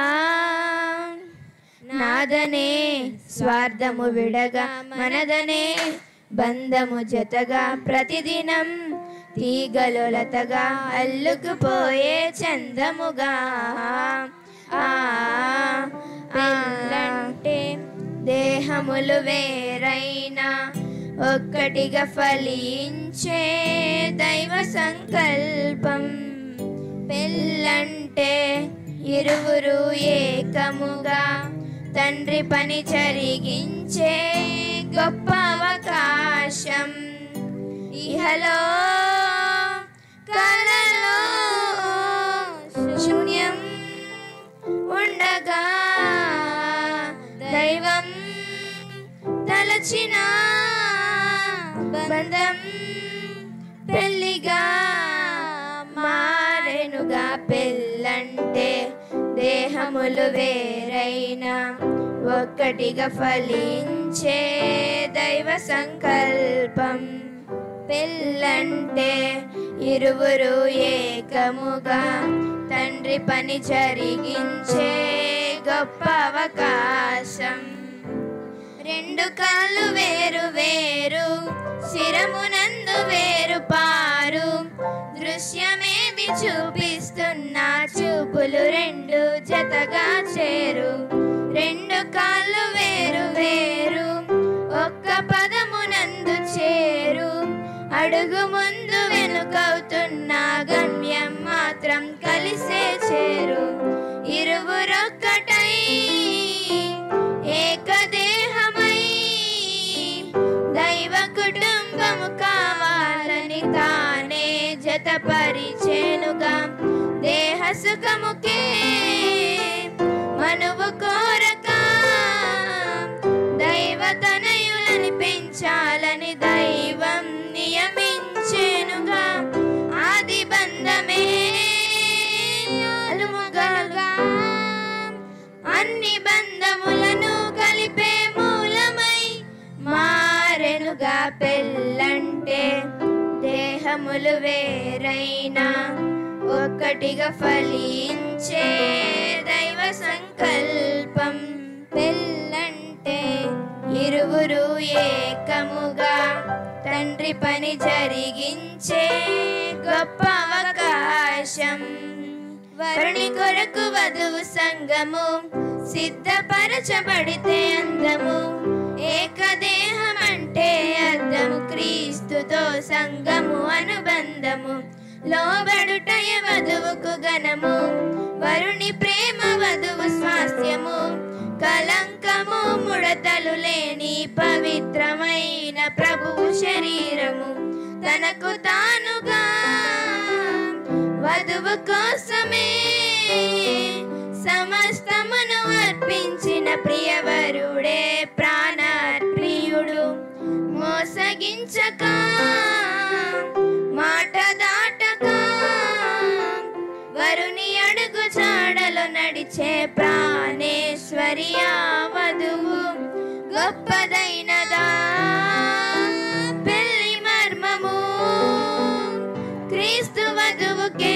నాదనే స్వార్థము విడగా మనదనే బంధము జతగా ప్రతిదినం తీగలొలతగా అల్లుకుపోయే చందముగా ఆ పెళ్ళంటే దేహములు వేరైనా ఒక్కటిగా ఫలించే దైవ సంకల్పం పెళ్ళంటే ఇరువురు ఏకముగా తండ్రి పని జరిగించే గొప్ప అవకాశం ఇహలో కలలో శూన్యం ఉండగా దైవం తలచిన బంధం పెళ్లిగా మారెనుగా పెళ్ళంటే దేహములు వేరైనా ఒక్కటిగా ఫలించే దైవ సంకల్పం పెళ్ళంటే ఇరువురు ఏకముగా తండ్రి పని జరిగించే గొప్ప అవకాశం రెండు కాళ్ళు వేరు వేరు శిరమునందు వేరు పారు దృశ్యమేమి చూపిస్తున్నా చూపులు రెండు జతగా చేరు రెండు కాళ్ళు వేరు వేరు ఒక్క పదమునందు చేరు అడుగు ముందు వెనుకవుతున్న గమ్యం మాత్రం కలిసే చేరు ఇరువురొక్కటై ఏకదేహమై దైవ కుటుంబము కావాలని తానే జతపరిచేనుగా దేహ సుఖముకే మనువు కోరక దైవ తనయులని పెంచాలని దైవం నియమించేనుగా ఆది బంధమే అలుముగలుగా అన్ని బంధములను కలిపే మూలమై మారెనుగా పెళ్ళంటే దేహములు వేరైనా ఒక్కటిగా ఫలించే దైవ సంకల్పం పెళ్ళంటే ఇరువురు ఏకముగా తండ్రి పని జరిగించే గొప్ప అవకాశం వరుని కొరకు వధువు సంగము సిద్ధపరచబడితే అందము ఏకదేహం అంటే అర్థము క్రీస్తుతో సంగము అనుబంధము లోబడుటయ వధువుకు గణము వరుని ప్రేమ వధువు స్వాస్థ్యము కలంకము ముడతలు లేని పవిత్రమైన ప్రభువు శరీరము తనకు తానుగా వధువు కోసమే సమస్తమును అర్పించిన ప్రియవరుడే ప్రాణప్రియుడు మోసగించక మాట దాటక వరుని అడుగు చాడలు నడిచే ప్రాణేశ్వరి ఆ వధువు గొప్పదైనదా పెళ్లి మర్మము క్రీస్తు వధువుకే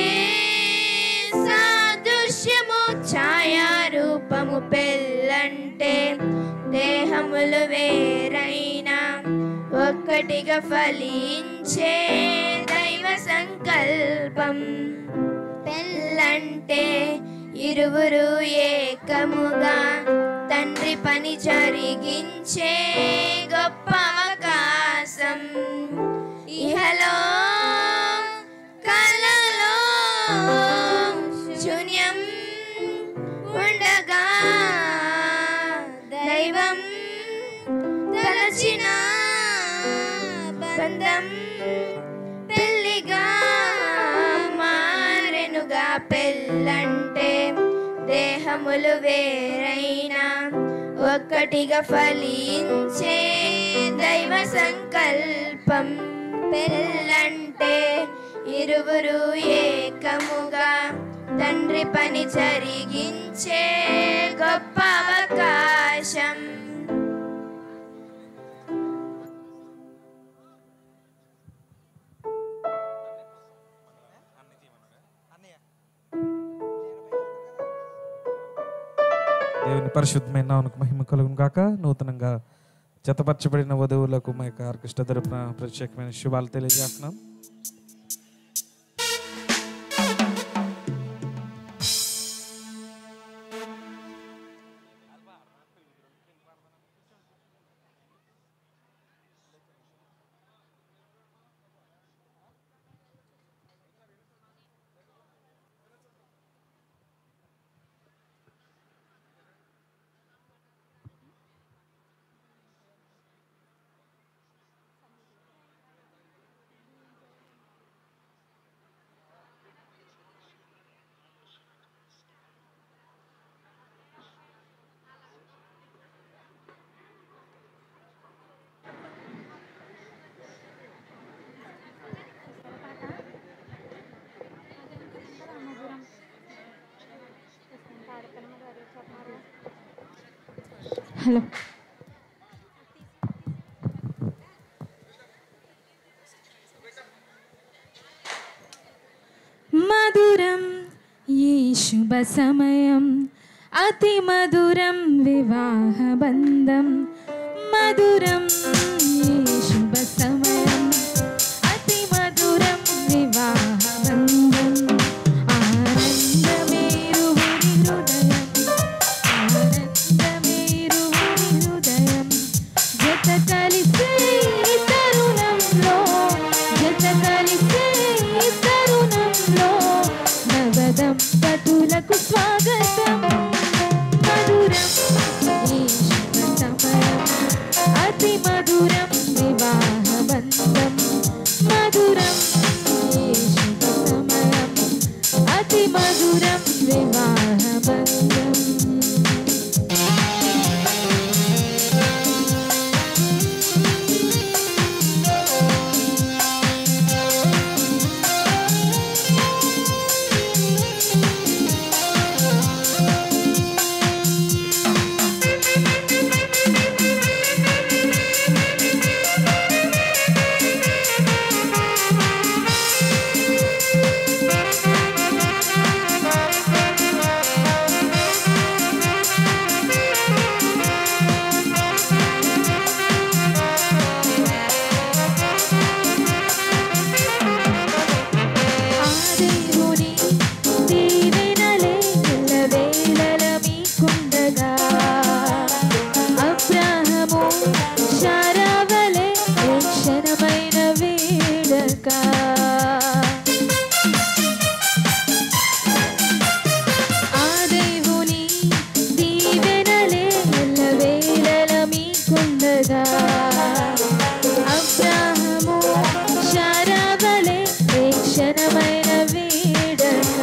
సాదృశ్యము ఛాయారూపము పెళ్ళంటే దేహము దేహములు వేరైనా ఒక్కటిగా ఫలించే దైవ సంకల్పం పెళ్ళంటే ఇరువురు ఏకముగా తండ్రి పని జరిగించే గొప్ప అవకాశం ఇహలో కలలో శూన్యం ఉండగా దైవం తలచిన బంధం పెళ్లిగా మారెనుగా పెళ్ళంటే దేహములు వేరైనా ఒక్కటిగా ఫలించే దైవ సంకల్పం పెళ్ళంటే ఇరువురు ఏకముగా తండ్రి పని జరిగించే గొప్ప అవకాశం దేవుని పరిశుద్ధమైన నామమునకు మహిమ కలుగును గాక నూతనంగా జతపరచబడిన వధువులకు మా యొక్క ఆర్కెస్ట్రా తరపున ప్రత్యేకమైన శుభాలు తెలియజేస్తున్నాం హలో మధురం ఈ శుభ సమయం అతి మధురం వివాహ బంధం మధురం ఈ శుభ సమయం అతి మధురం వివాహ బంధం ఆనందమేరువురి హృదయం ఆనందమేరువురి హృదయం జత కలిసే ఈ తరుణంలో జత కలిసే ఈ తరుణంలో నవ దంపతులకు స్వాగతం మధురం ఈ శుభ సమయం అతి మధురం వివాహ బంధం మధురం ఈ శుభ సమయం అతి మధురం వివాహ బంధం ఆ దేవుని దీవెనలే ఎల్లవేళల మీకుండగా అబ్రాహము శారావలే ఏ క్షణమైన వేడక ఆ దేవుని దీవెనలే ఎల్లవేళల మీకుండగా అబ్రాహము శారావలే ఏ క్షణమైన వేడక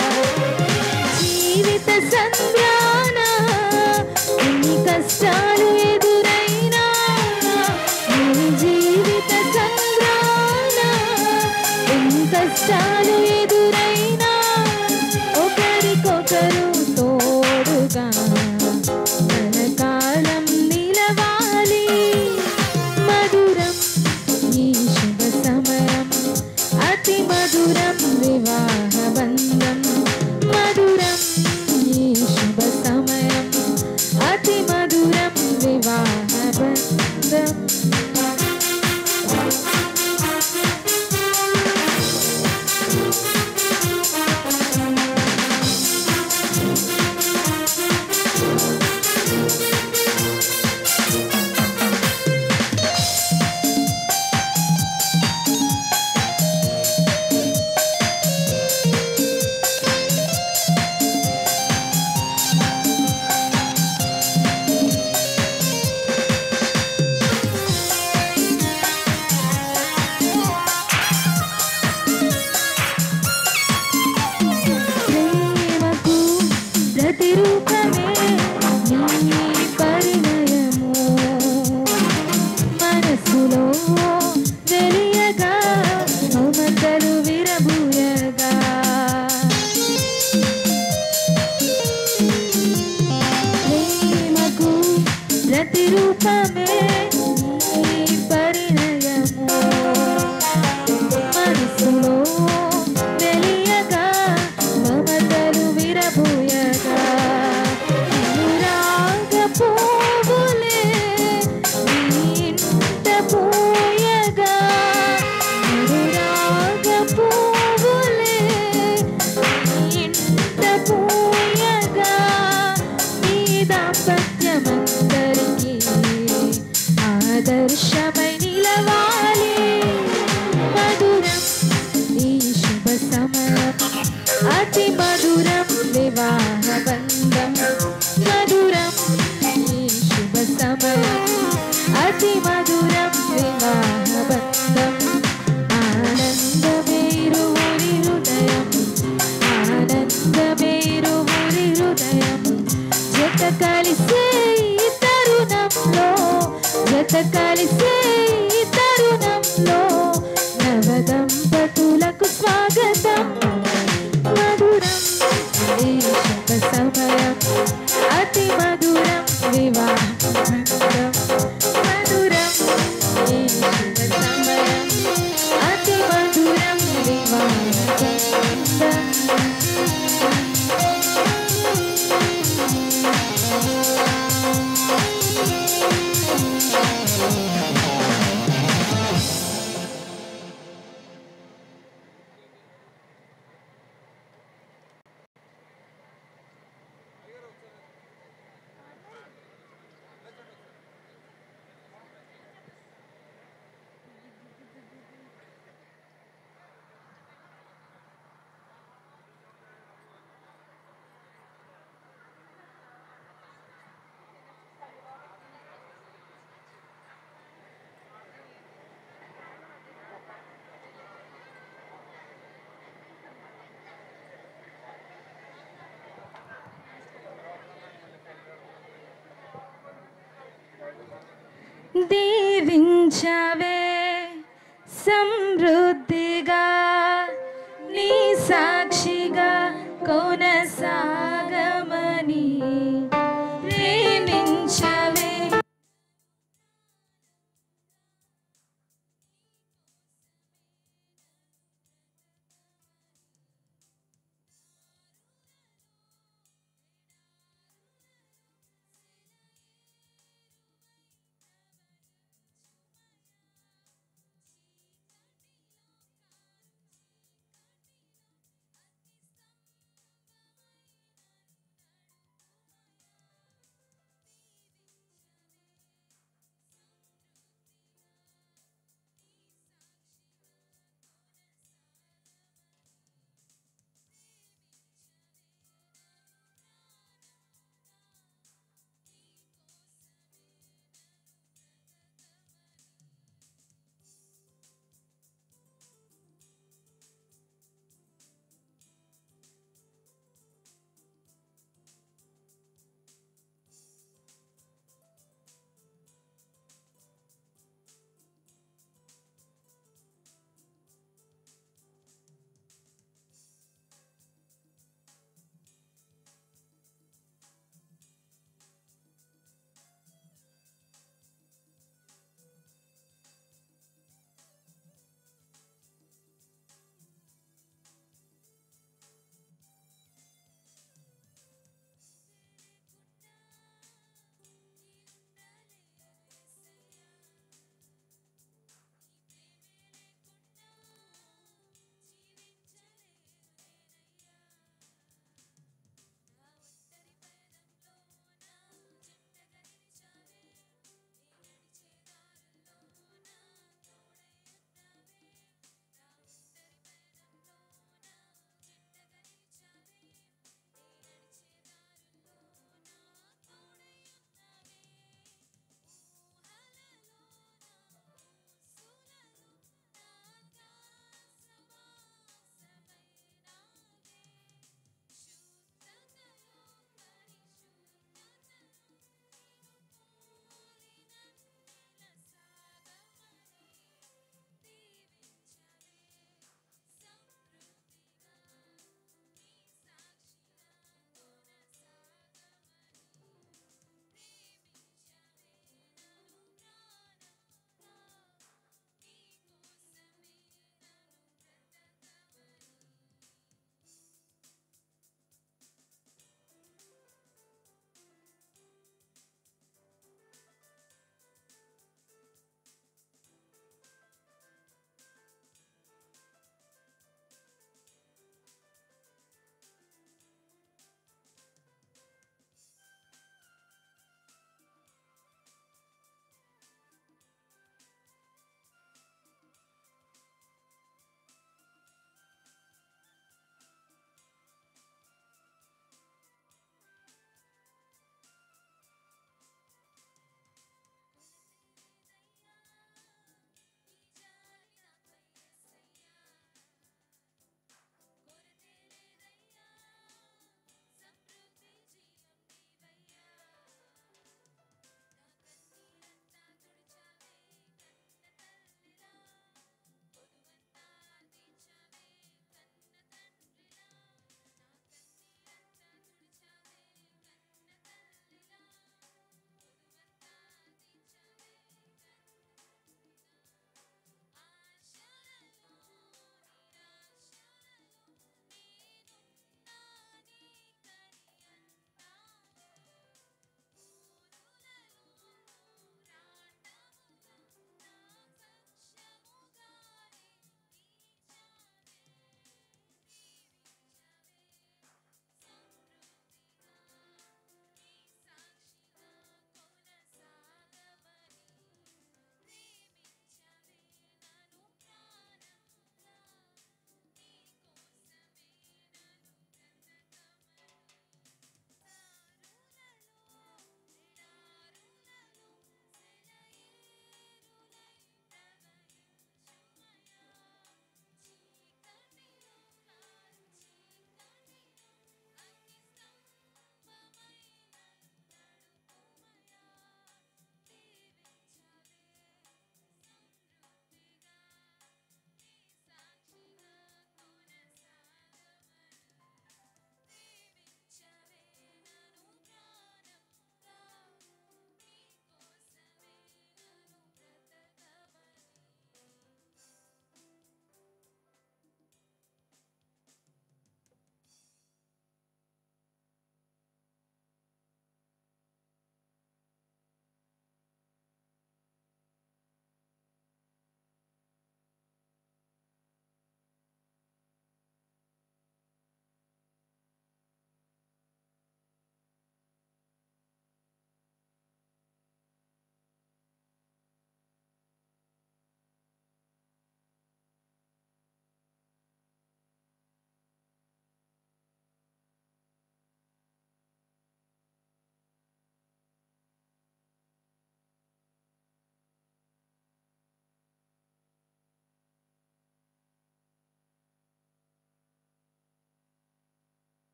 జీవిత సంద్రాన ఎన్ని కష్టాలు ఎదురైనా నీ జీవిత సంద్రాన ఎన్ని కష్టాలు ఎదురైనా ఒకరికొకరు తోడుగా కలకాలం నిలవాలి మధురం ఈ శుభ సమయం అతి మధురం వివాహ బంధం మధురం ఈ శుభ సమయం అతి మధురం వివాహ ప్రతిరూపమే నీ పరిణయము మనసులో వెలియగా మమతలు విరబూయగా ప్రేమకు ప్రతిరూపమే నీ పరిణయము మనసులో వెలియగా మమతలు విరబూయగా అనురాగ పువ్వులే నీ ఇంట పూయగా అనురాగ పువ్వులే నీ ఇంట పూయగా నీ దాంపత్యమందరికీ ఆదర్శమై నిలవాలి మధురం ఈ శుభ సమయం అతి మధురం వివాహ బంధం మధురం ఈ శుభ సమయం అతి మధురం వివాహ బంధం ఆనందమే ఇరువురి హృదయం ఆనందమే ఇరువురి హృదయం జత కలిసే ఈ తరుణంలో జత కలిసే ఈ తరుణంలో నవదంపతులకు స్వాగతం మధురం ఈ శుభ సమయం అతి మధురం వివాహం మధురం ఈ శుభ సమయం అతి మధురం వివాహం దీవించవే సమృద్ధిగా నీ సాక్షిగా కొనసాగమని ప్రేమించవే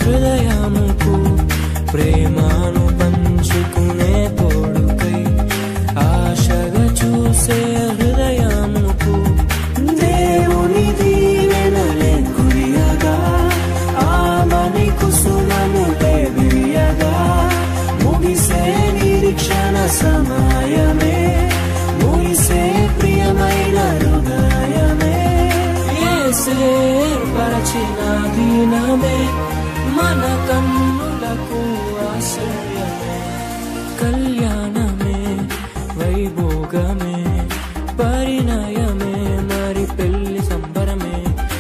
హృదయముకు ప్రేమను పంచుకునే తోడుకై ఆశగా చూసే హృదయముకు దేవుని దీవెనలే కురియగా ఆమని కుసుమను దేవియగా ముగిసే నిరీక్షణ సమయమే ముగిసే ప్రియమైన హృదయమే ఏర్పరచిన దీనమే మన కన్నులకు ఆశ్రయమే కళ్యాణమే వైభోగమే పరిణయమే మరి పెళ్లి సంబరమే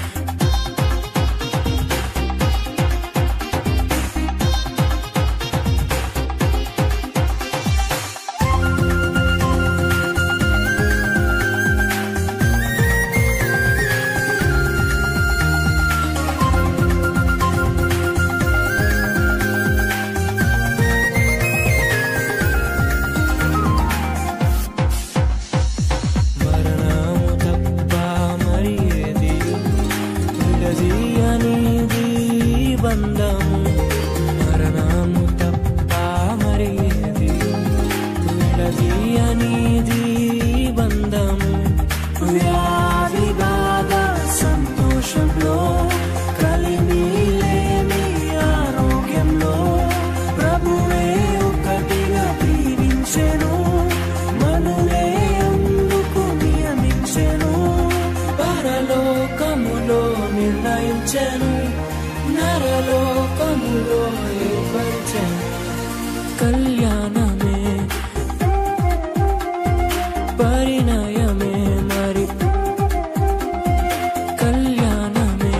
మరణము తప్ప మరి ఏది ఉండది అనేది బంధము మరణము తప్ప మరి ఏది ఉండది అనేది బంధము వ్యాధి బాధ సంతోషంలో కలిమి లేని ఆరోగ్యంలో ప్రభువే ఒకటిగా దీవించెను మనులే అందుకు నియమించెను పరలోకములో నిర్ణయించెను నరలోకములో ఏర్పరిచెను కళ్యాణమే పరిణయమే మరి కళ్యాణమే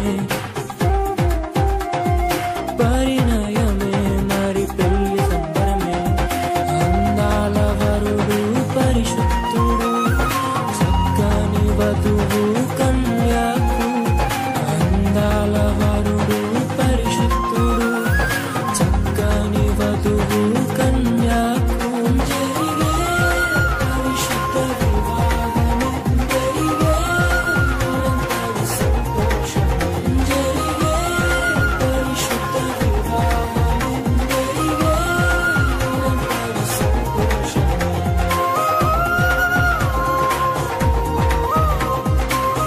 పరిణయమే మరి పెళ్లి సంబరమే అందాల వరుడు పరిశుద్ధుడు చక్కని వధువు కన్యాకు అందాల వరుడు పరిశుద్ధుడు చక్కని వధువు కన్యాకు జరిగే పరిశుద్ధ వివాహము జరిగే నిరంతర సంతోషము జరిగే పరిశుద్ధ వివాహము జరిగే నిరంతర సంతోషము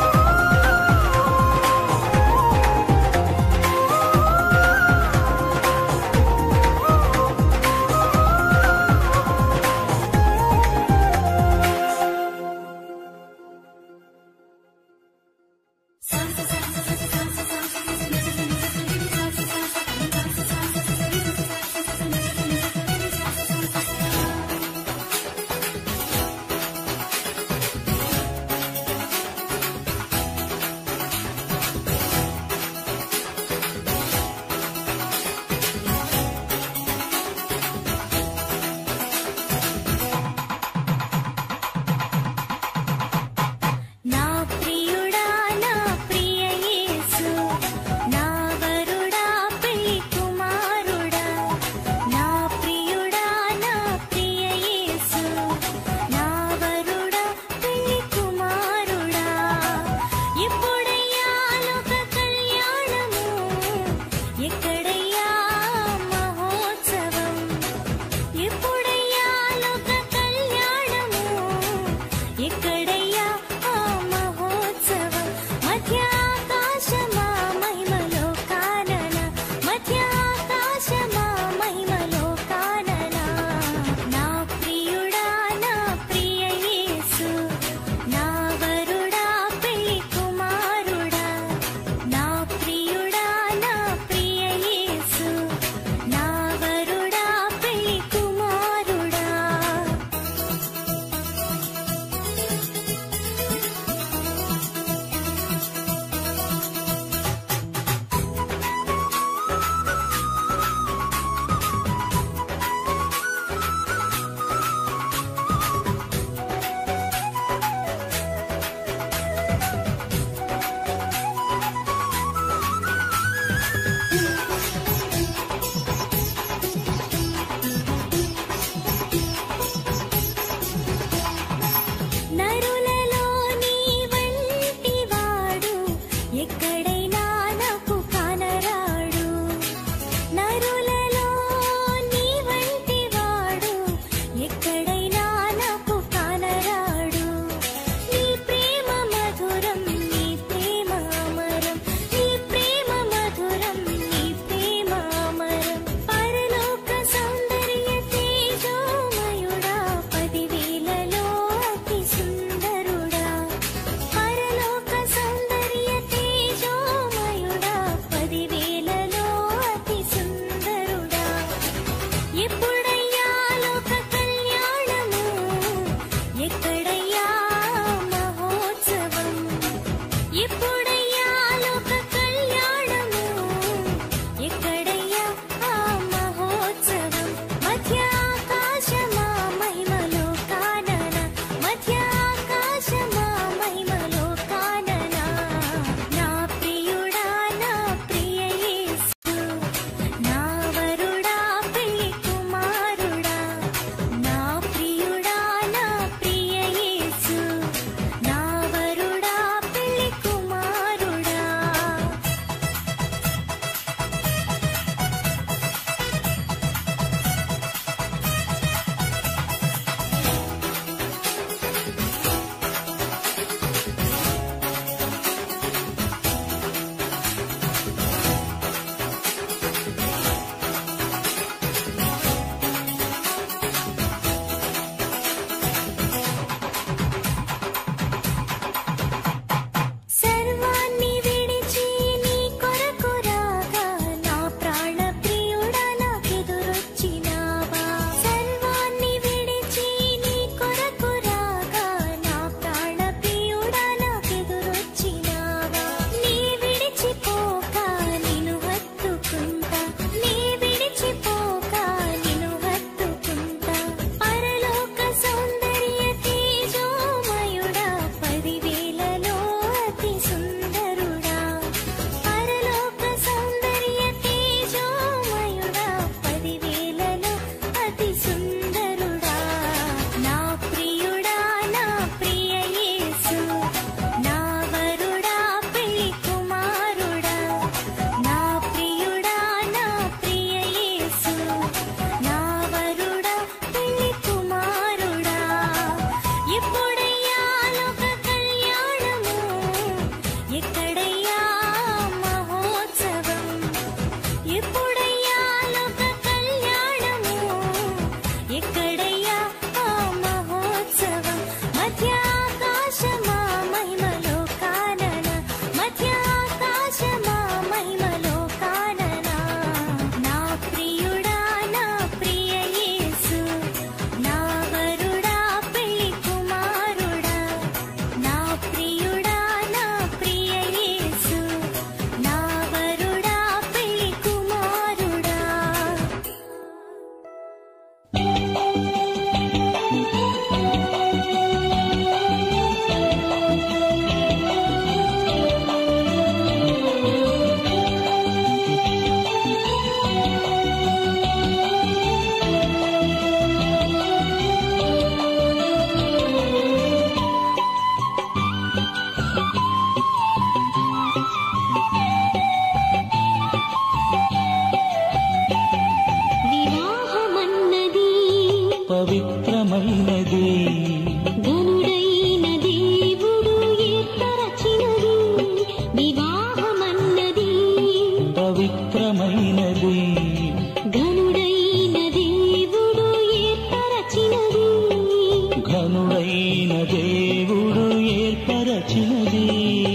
ఏర్పరచినది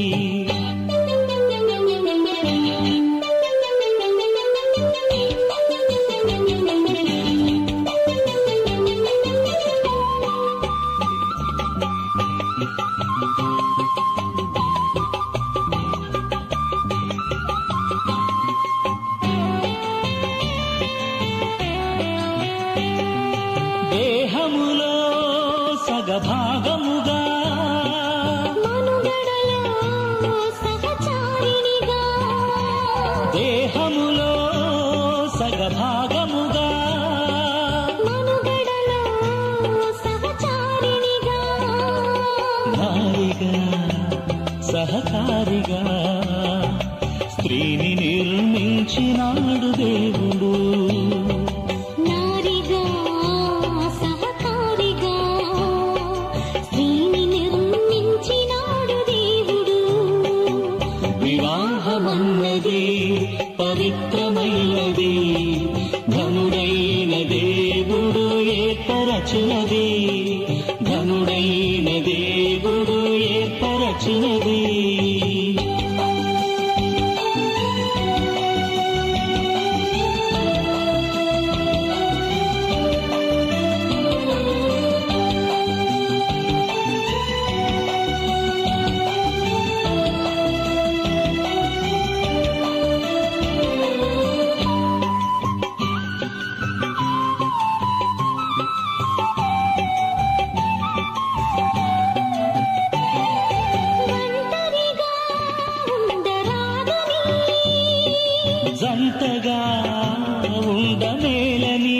దేహములో సగభాగముగా దేహములో సగభాగముగా నారిగా సహకారిగా స్త్రీని నిర్మించినాడు దేవుడు నారిగా సహకారిగా స్త్రీని నిర్మించినాడు దేవుడు వివాహమన్నది పవిత్రమైనది ధనుడైన దేవుడు ఏర్పరచినది ధనుడైన దేవుడు ఏర్పరచినది జంటగా ఉండమేలని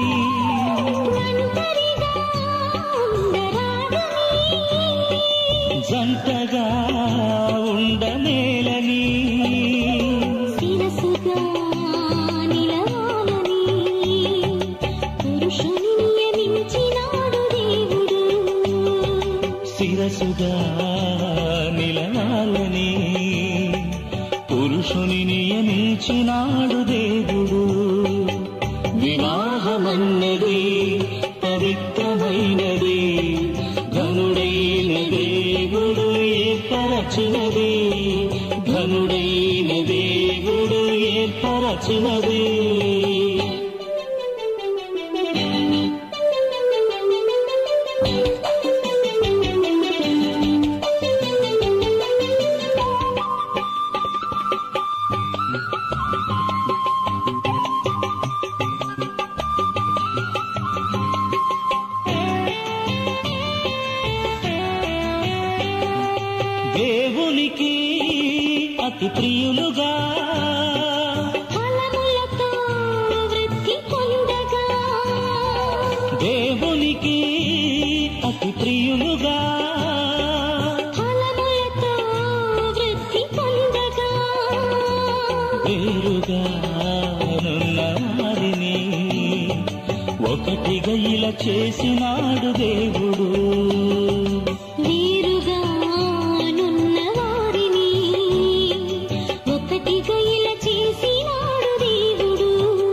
జంటగా ఉండమేలని శిరసుగా నిలవాలని పురుషుని నియమించినాడు దేవుడు శిరసుగా నిలవాలని పురుషుని నియమించినాడు దేవుడు వివాహమన్నది పవిత్రమైనది ఘనుడైన దేవుడు ఏర్పరచినది ఘనుడైన దేవుడు ఏర్పరచినది దేవునికి అతి ప్రియులుగా ఫలములతో వృద్ధి పొందగా దేవునికి అతి ప్రియులుగా ఫలములతో వృద్ధి పొందగా వేరుగా నున్న వారిని ఒకటిగా ఇలా చేసినాడు దేవుడు వేరుగా నున్న వారిని ఒకటిగా ఇలా చేసినాడు దేవుడు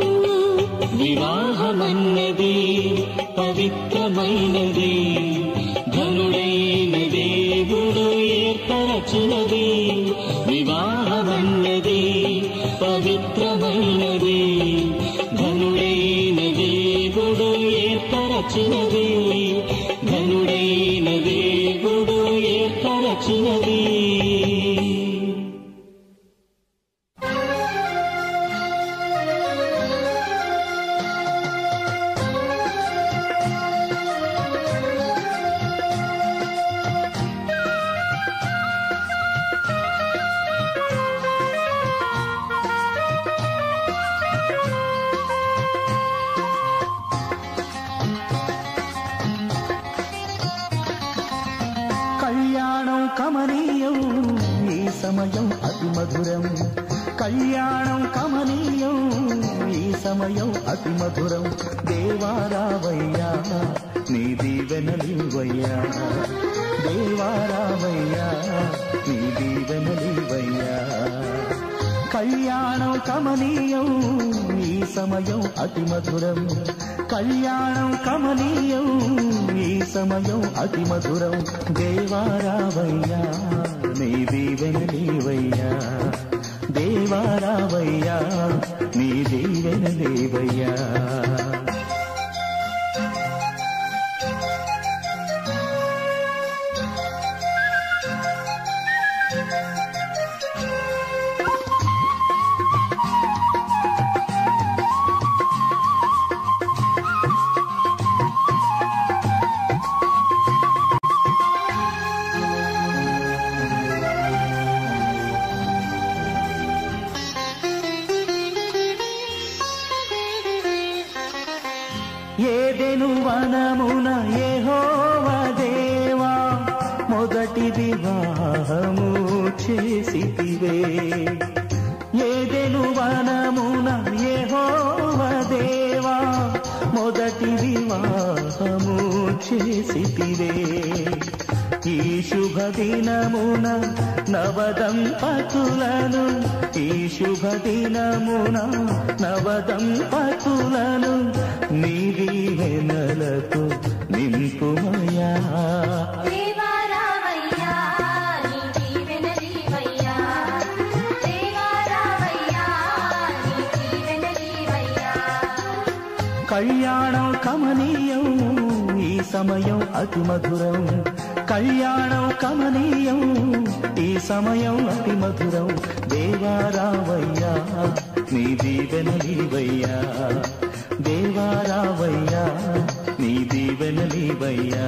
వివాహమన్నది పవిత్రమైనది ధనుడైన దేవుడు ఏర్పరచినది వివాహమన్నది పవిత్రమైనది ధనుడైన దేవుడు ఏర్పరచినది ధనుడైన దేవుడు ఏర్పరచినది కళ్యాణం కమనీయం ఈ సమయం అతి మధురం కళ్యాణం కమనీయం ఈ సమయం అతి మధురం దేవారావయ్యా నీ దీవెనలివయ్యా దేవారావయ్యా నీ దీవెనలివయ్యా కళ్యాణం కమనీయం ఈ సమయం అతి మధురం కళ్యాణం కమనీయం ఈ సమయం అతి మధురం దేవారావయ్యా నీ దీవెనలేవయ్యా దేవారావయ్యా నీ దీవెనలేవయ్యా ఏదెను వనమున యెహోవ దేవా మొదటి వివాహము చేసితివే ఏదెను వనమున యెహోవ దేవా మొదటి వివాహము చేసితివే ఈ శుభ దినమున నవదంపతులను ఈ శుభ దినమున నవదంపతులను నీ దీవెనలతో నింపుమయా దేవారావయ్యా నీ దీవెనలీవయ్యా దేవారావయ్యా నీ దీవెనలీవయ్యా కళ్యాణం కమనీయం ఈ సమయం అతి మధురం కళ్యాణం కమనీయం ఈ సమయం అతి మధురం దేవారావయ్యా నీ దీవెనలీవయ్యా దేవారావయ్యా నీ దీవెనలీవయ్యా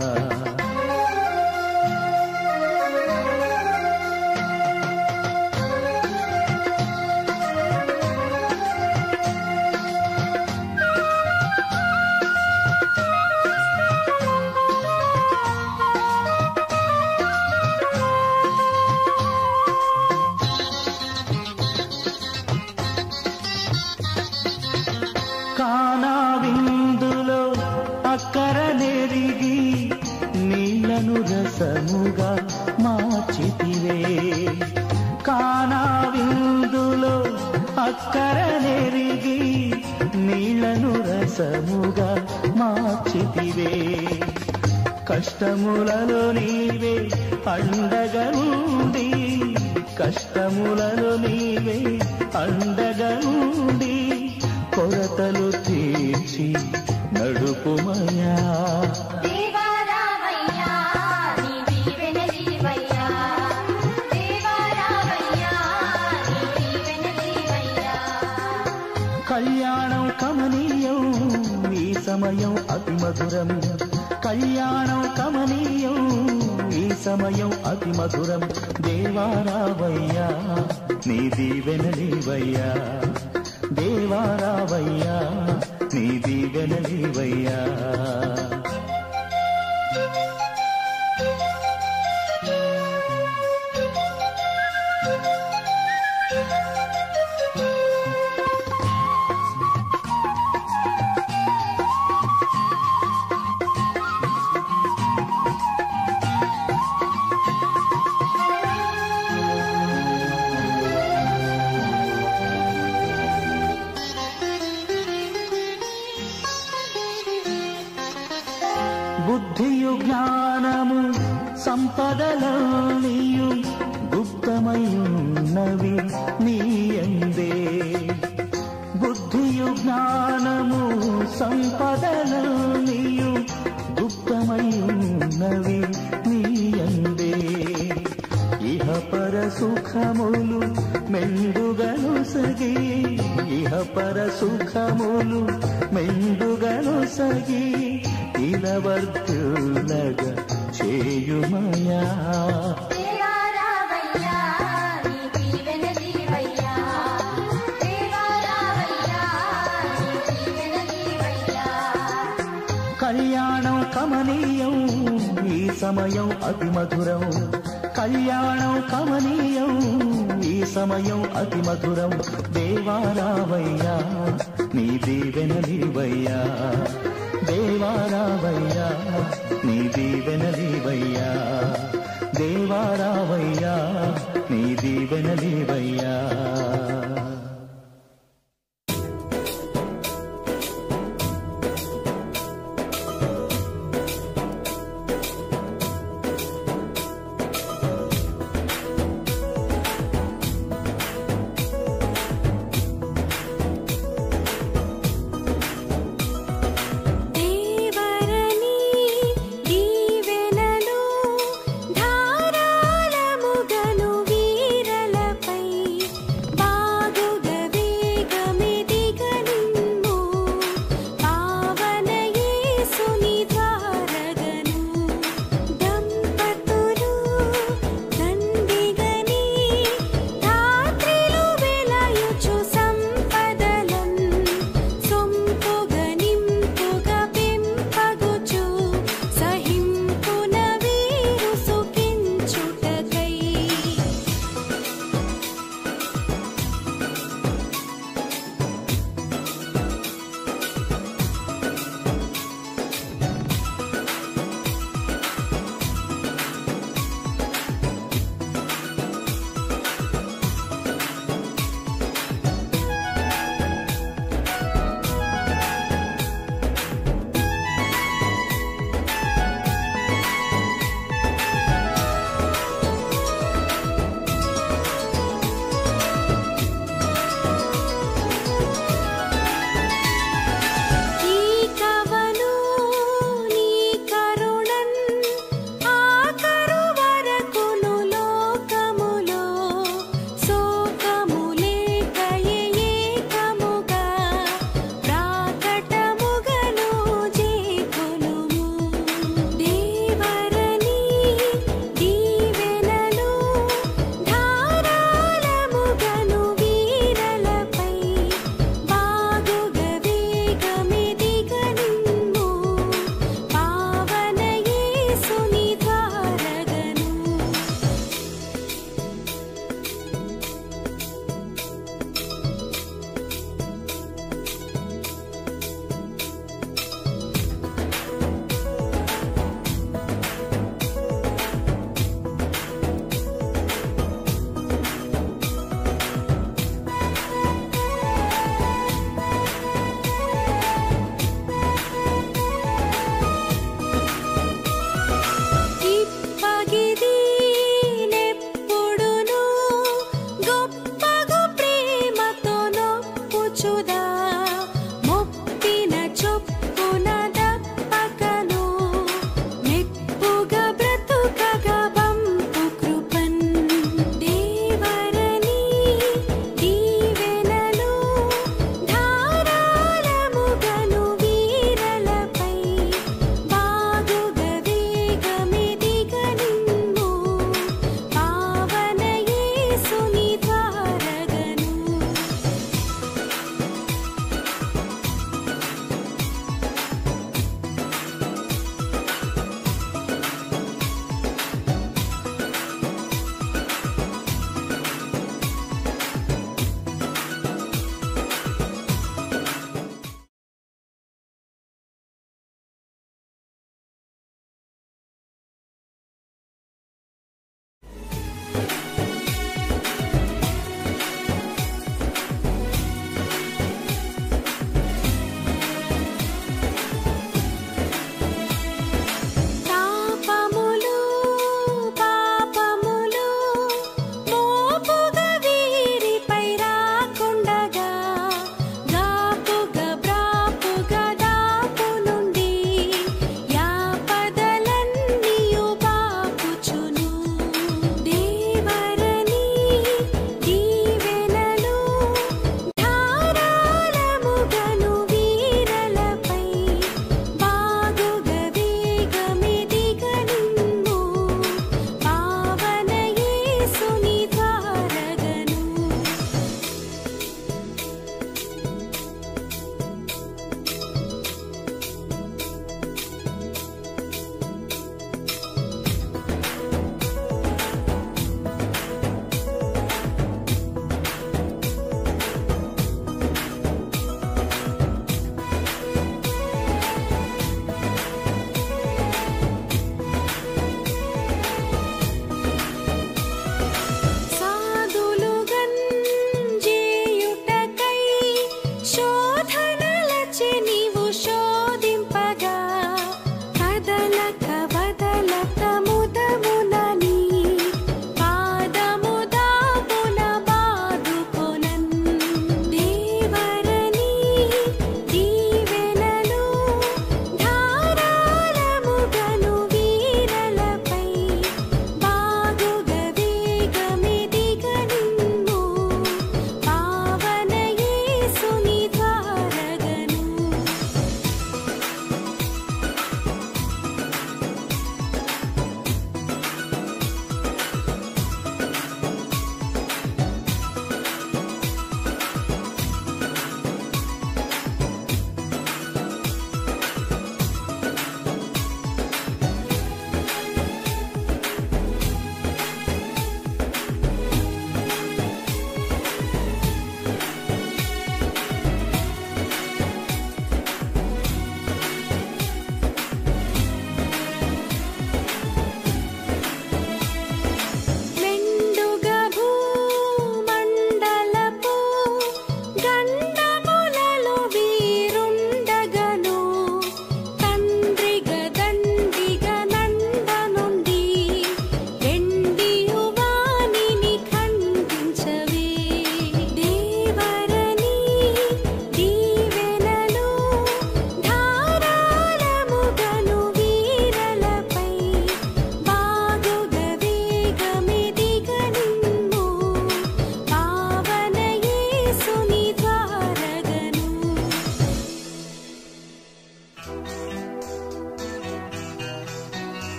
కానా విందులో అక్కర నెరిగి నీళ్లను రసముగా మార్చితివే కానా విందులో అక్కర నెరిగి నీళ్లను రసముగా మార్చితివే కష్టములలో నీవే అండగా ఉండి కష్టములలో నీవే అండగా ఉండి కొరతలు తీర్చి నడుపుమయా దేవారావయ్యా నీ దీవెనలీవయ్యా దేవారావయ్యా నీ దీవెనలీవయ్యా కళ్యాణం కమనీయం ఈ సమయం అతి మధురం కళ్యాణం కమనీయం ఈ సమయం అతి మధురం దేవారావయ్యా నీ దీవెనలీవయ్యా దేవారావయ్యా నీ దీవెనలీవయ్యా బుద్ధియు జ్ఞానము సంపదలనియు గుప్తమయున్నవి నీయందే బుద్ధియు జ్ఞానము సంపదలనియు గుప్తమయున్నవి నీయందే ఇహ పర సుఖములు మెండుగను సగి ఇహ పర సుఖములు మెండుగను సగి ఇలవర్తులగ చేయుమయా దేవారావయ్యా నీ దీవెనలీవయ్యా దేవారావయ్యా నీ దీవెనలీవయ్యా కళ్యాణం కమనీయం ఈ సమయం అతి మధురం కళ్యాణం కమనీయం ఈ సమయం అతి మధురం దేవారావయ్యా నీ దీవెనలివయ్యా దేవారావయ్యా నీ దీవెనలివయ్యా దేవారావయ్యా నీ దీవెనలివయ్యా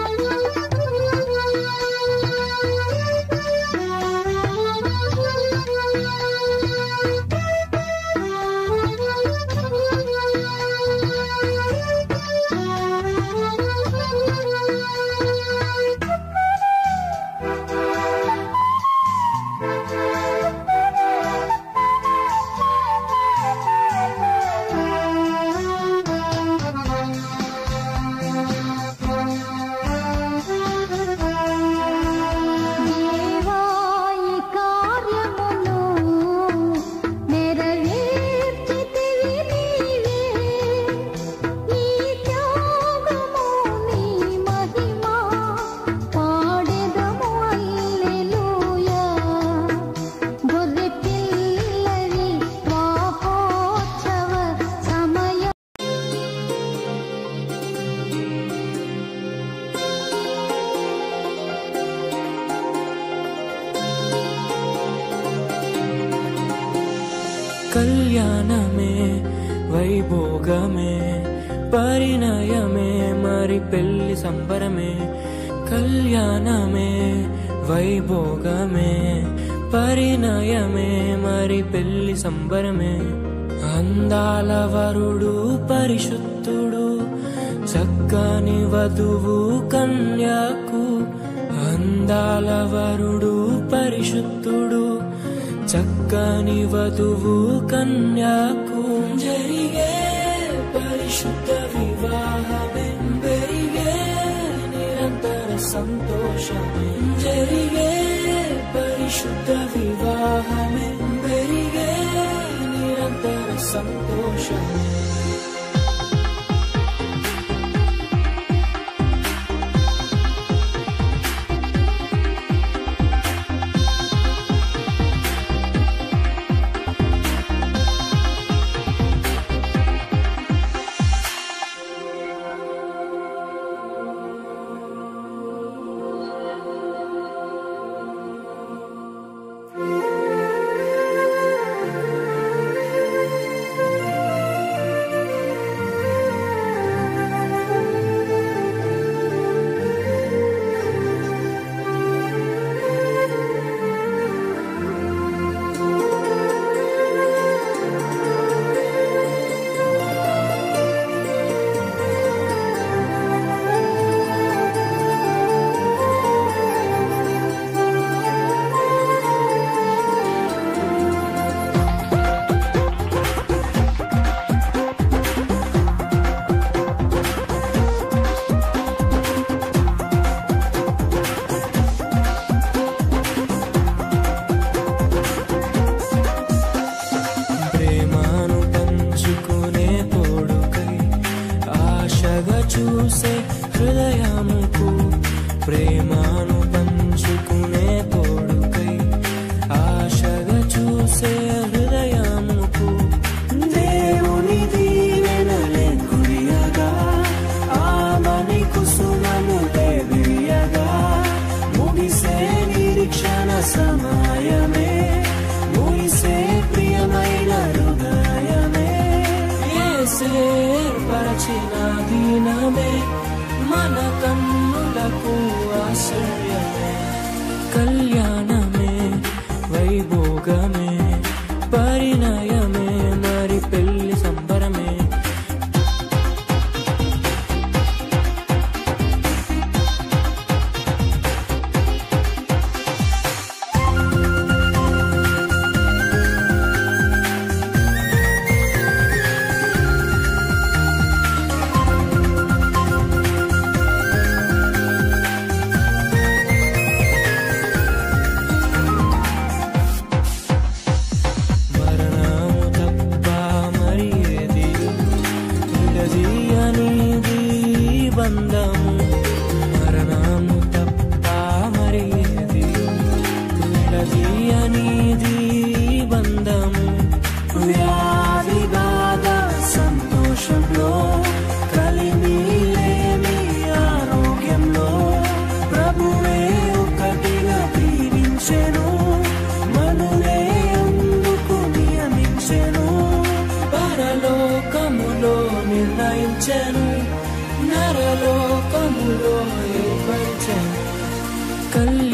దేవాయి కార్యమును నెరవేర్చితివి నీవే నీ త్యాగము నీ మహిమ పాడెదము హల్లెలూయా గొర్రె పిల్లవి వాపోత్సవ సమయ కళ్యాణమే వైభోగమే పరిణయమే మరి పెళ్లి సంబరమే కళ్యాణమే వైభోగమే పరిణయమే మరి పెళ్లి సంబరమే అందాల వరుడు పరిశుద్ధుడు చక్కని వధువు కన్యాకు అందాల వరుడు పరిశుద్ధుడు చక్కని వధువు కన్యాకు జరిగే పరిశుద్ధ వివాహమే పెరిగే నిరంతర సంతోషమే జరిగే పరిశుద్ధ వివాహమే పెరిగే నిరంతర సంతోషమే ప్రేమను పంచుకునే తోడుకై ఆశగా చూసే హృదయముకు ప్రేమను పంచుకునే తోడుకై ఆశగా చూసే హృదయముకు దేవుని దీవెనలే కురియగా ఆమని కుసుమను దేవియగా ముగిసే నిరీక్షణ సమయమే ముగిసే ప్రియమైన హృదయమే ఏర్పరచిన దీనమే మన కన్నులకు ఆశ్రయమే కళ్యాణమే వైభోగమే పరిణయమే మరి పెళ్లి సంబరమే మరణము తప్ప మరి ఏది ఉండది అనేది బంధము మరణము తప్ప మరి ఏది ఉండది అనేది బంధము వ్యాధి బాధ సంతోషంలో కలిమి లేని ఆరోగ్యంలో ప్రభువే ఒకటిగా దీవించెను మనులే అందుకు నియమించెను పరలోకములో నిర్ణయించెను నరలోకములో కళ్యాణం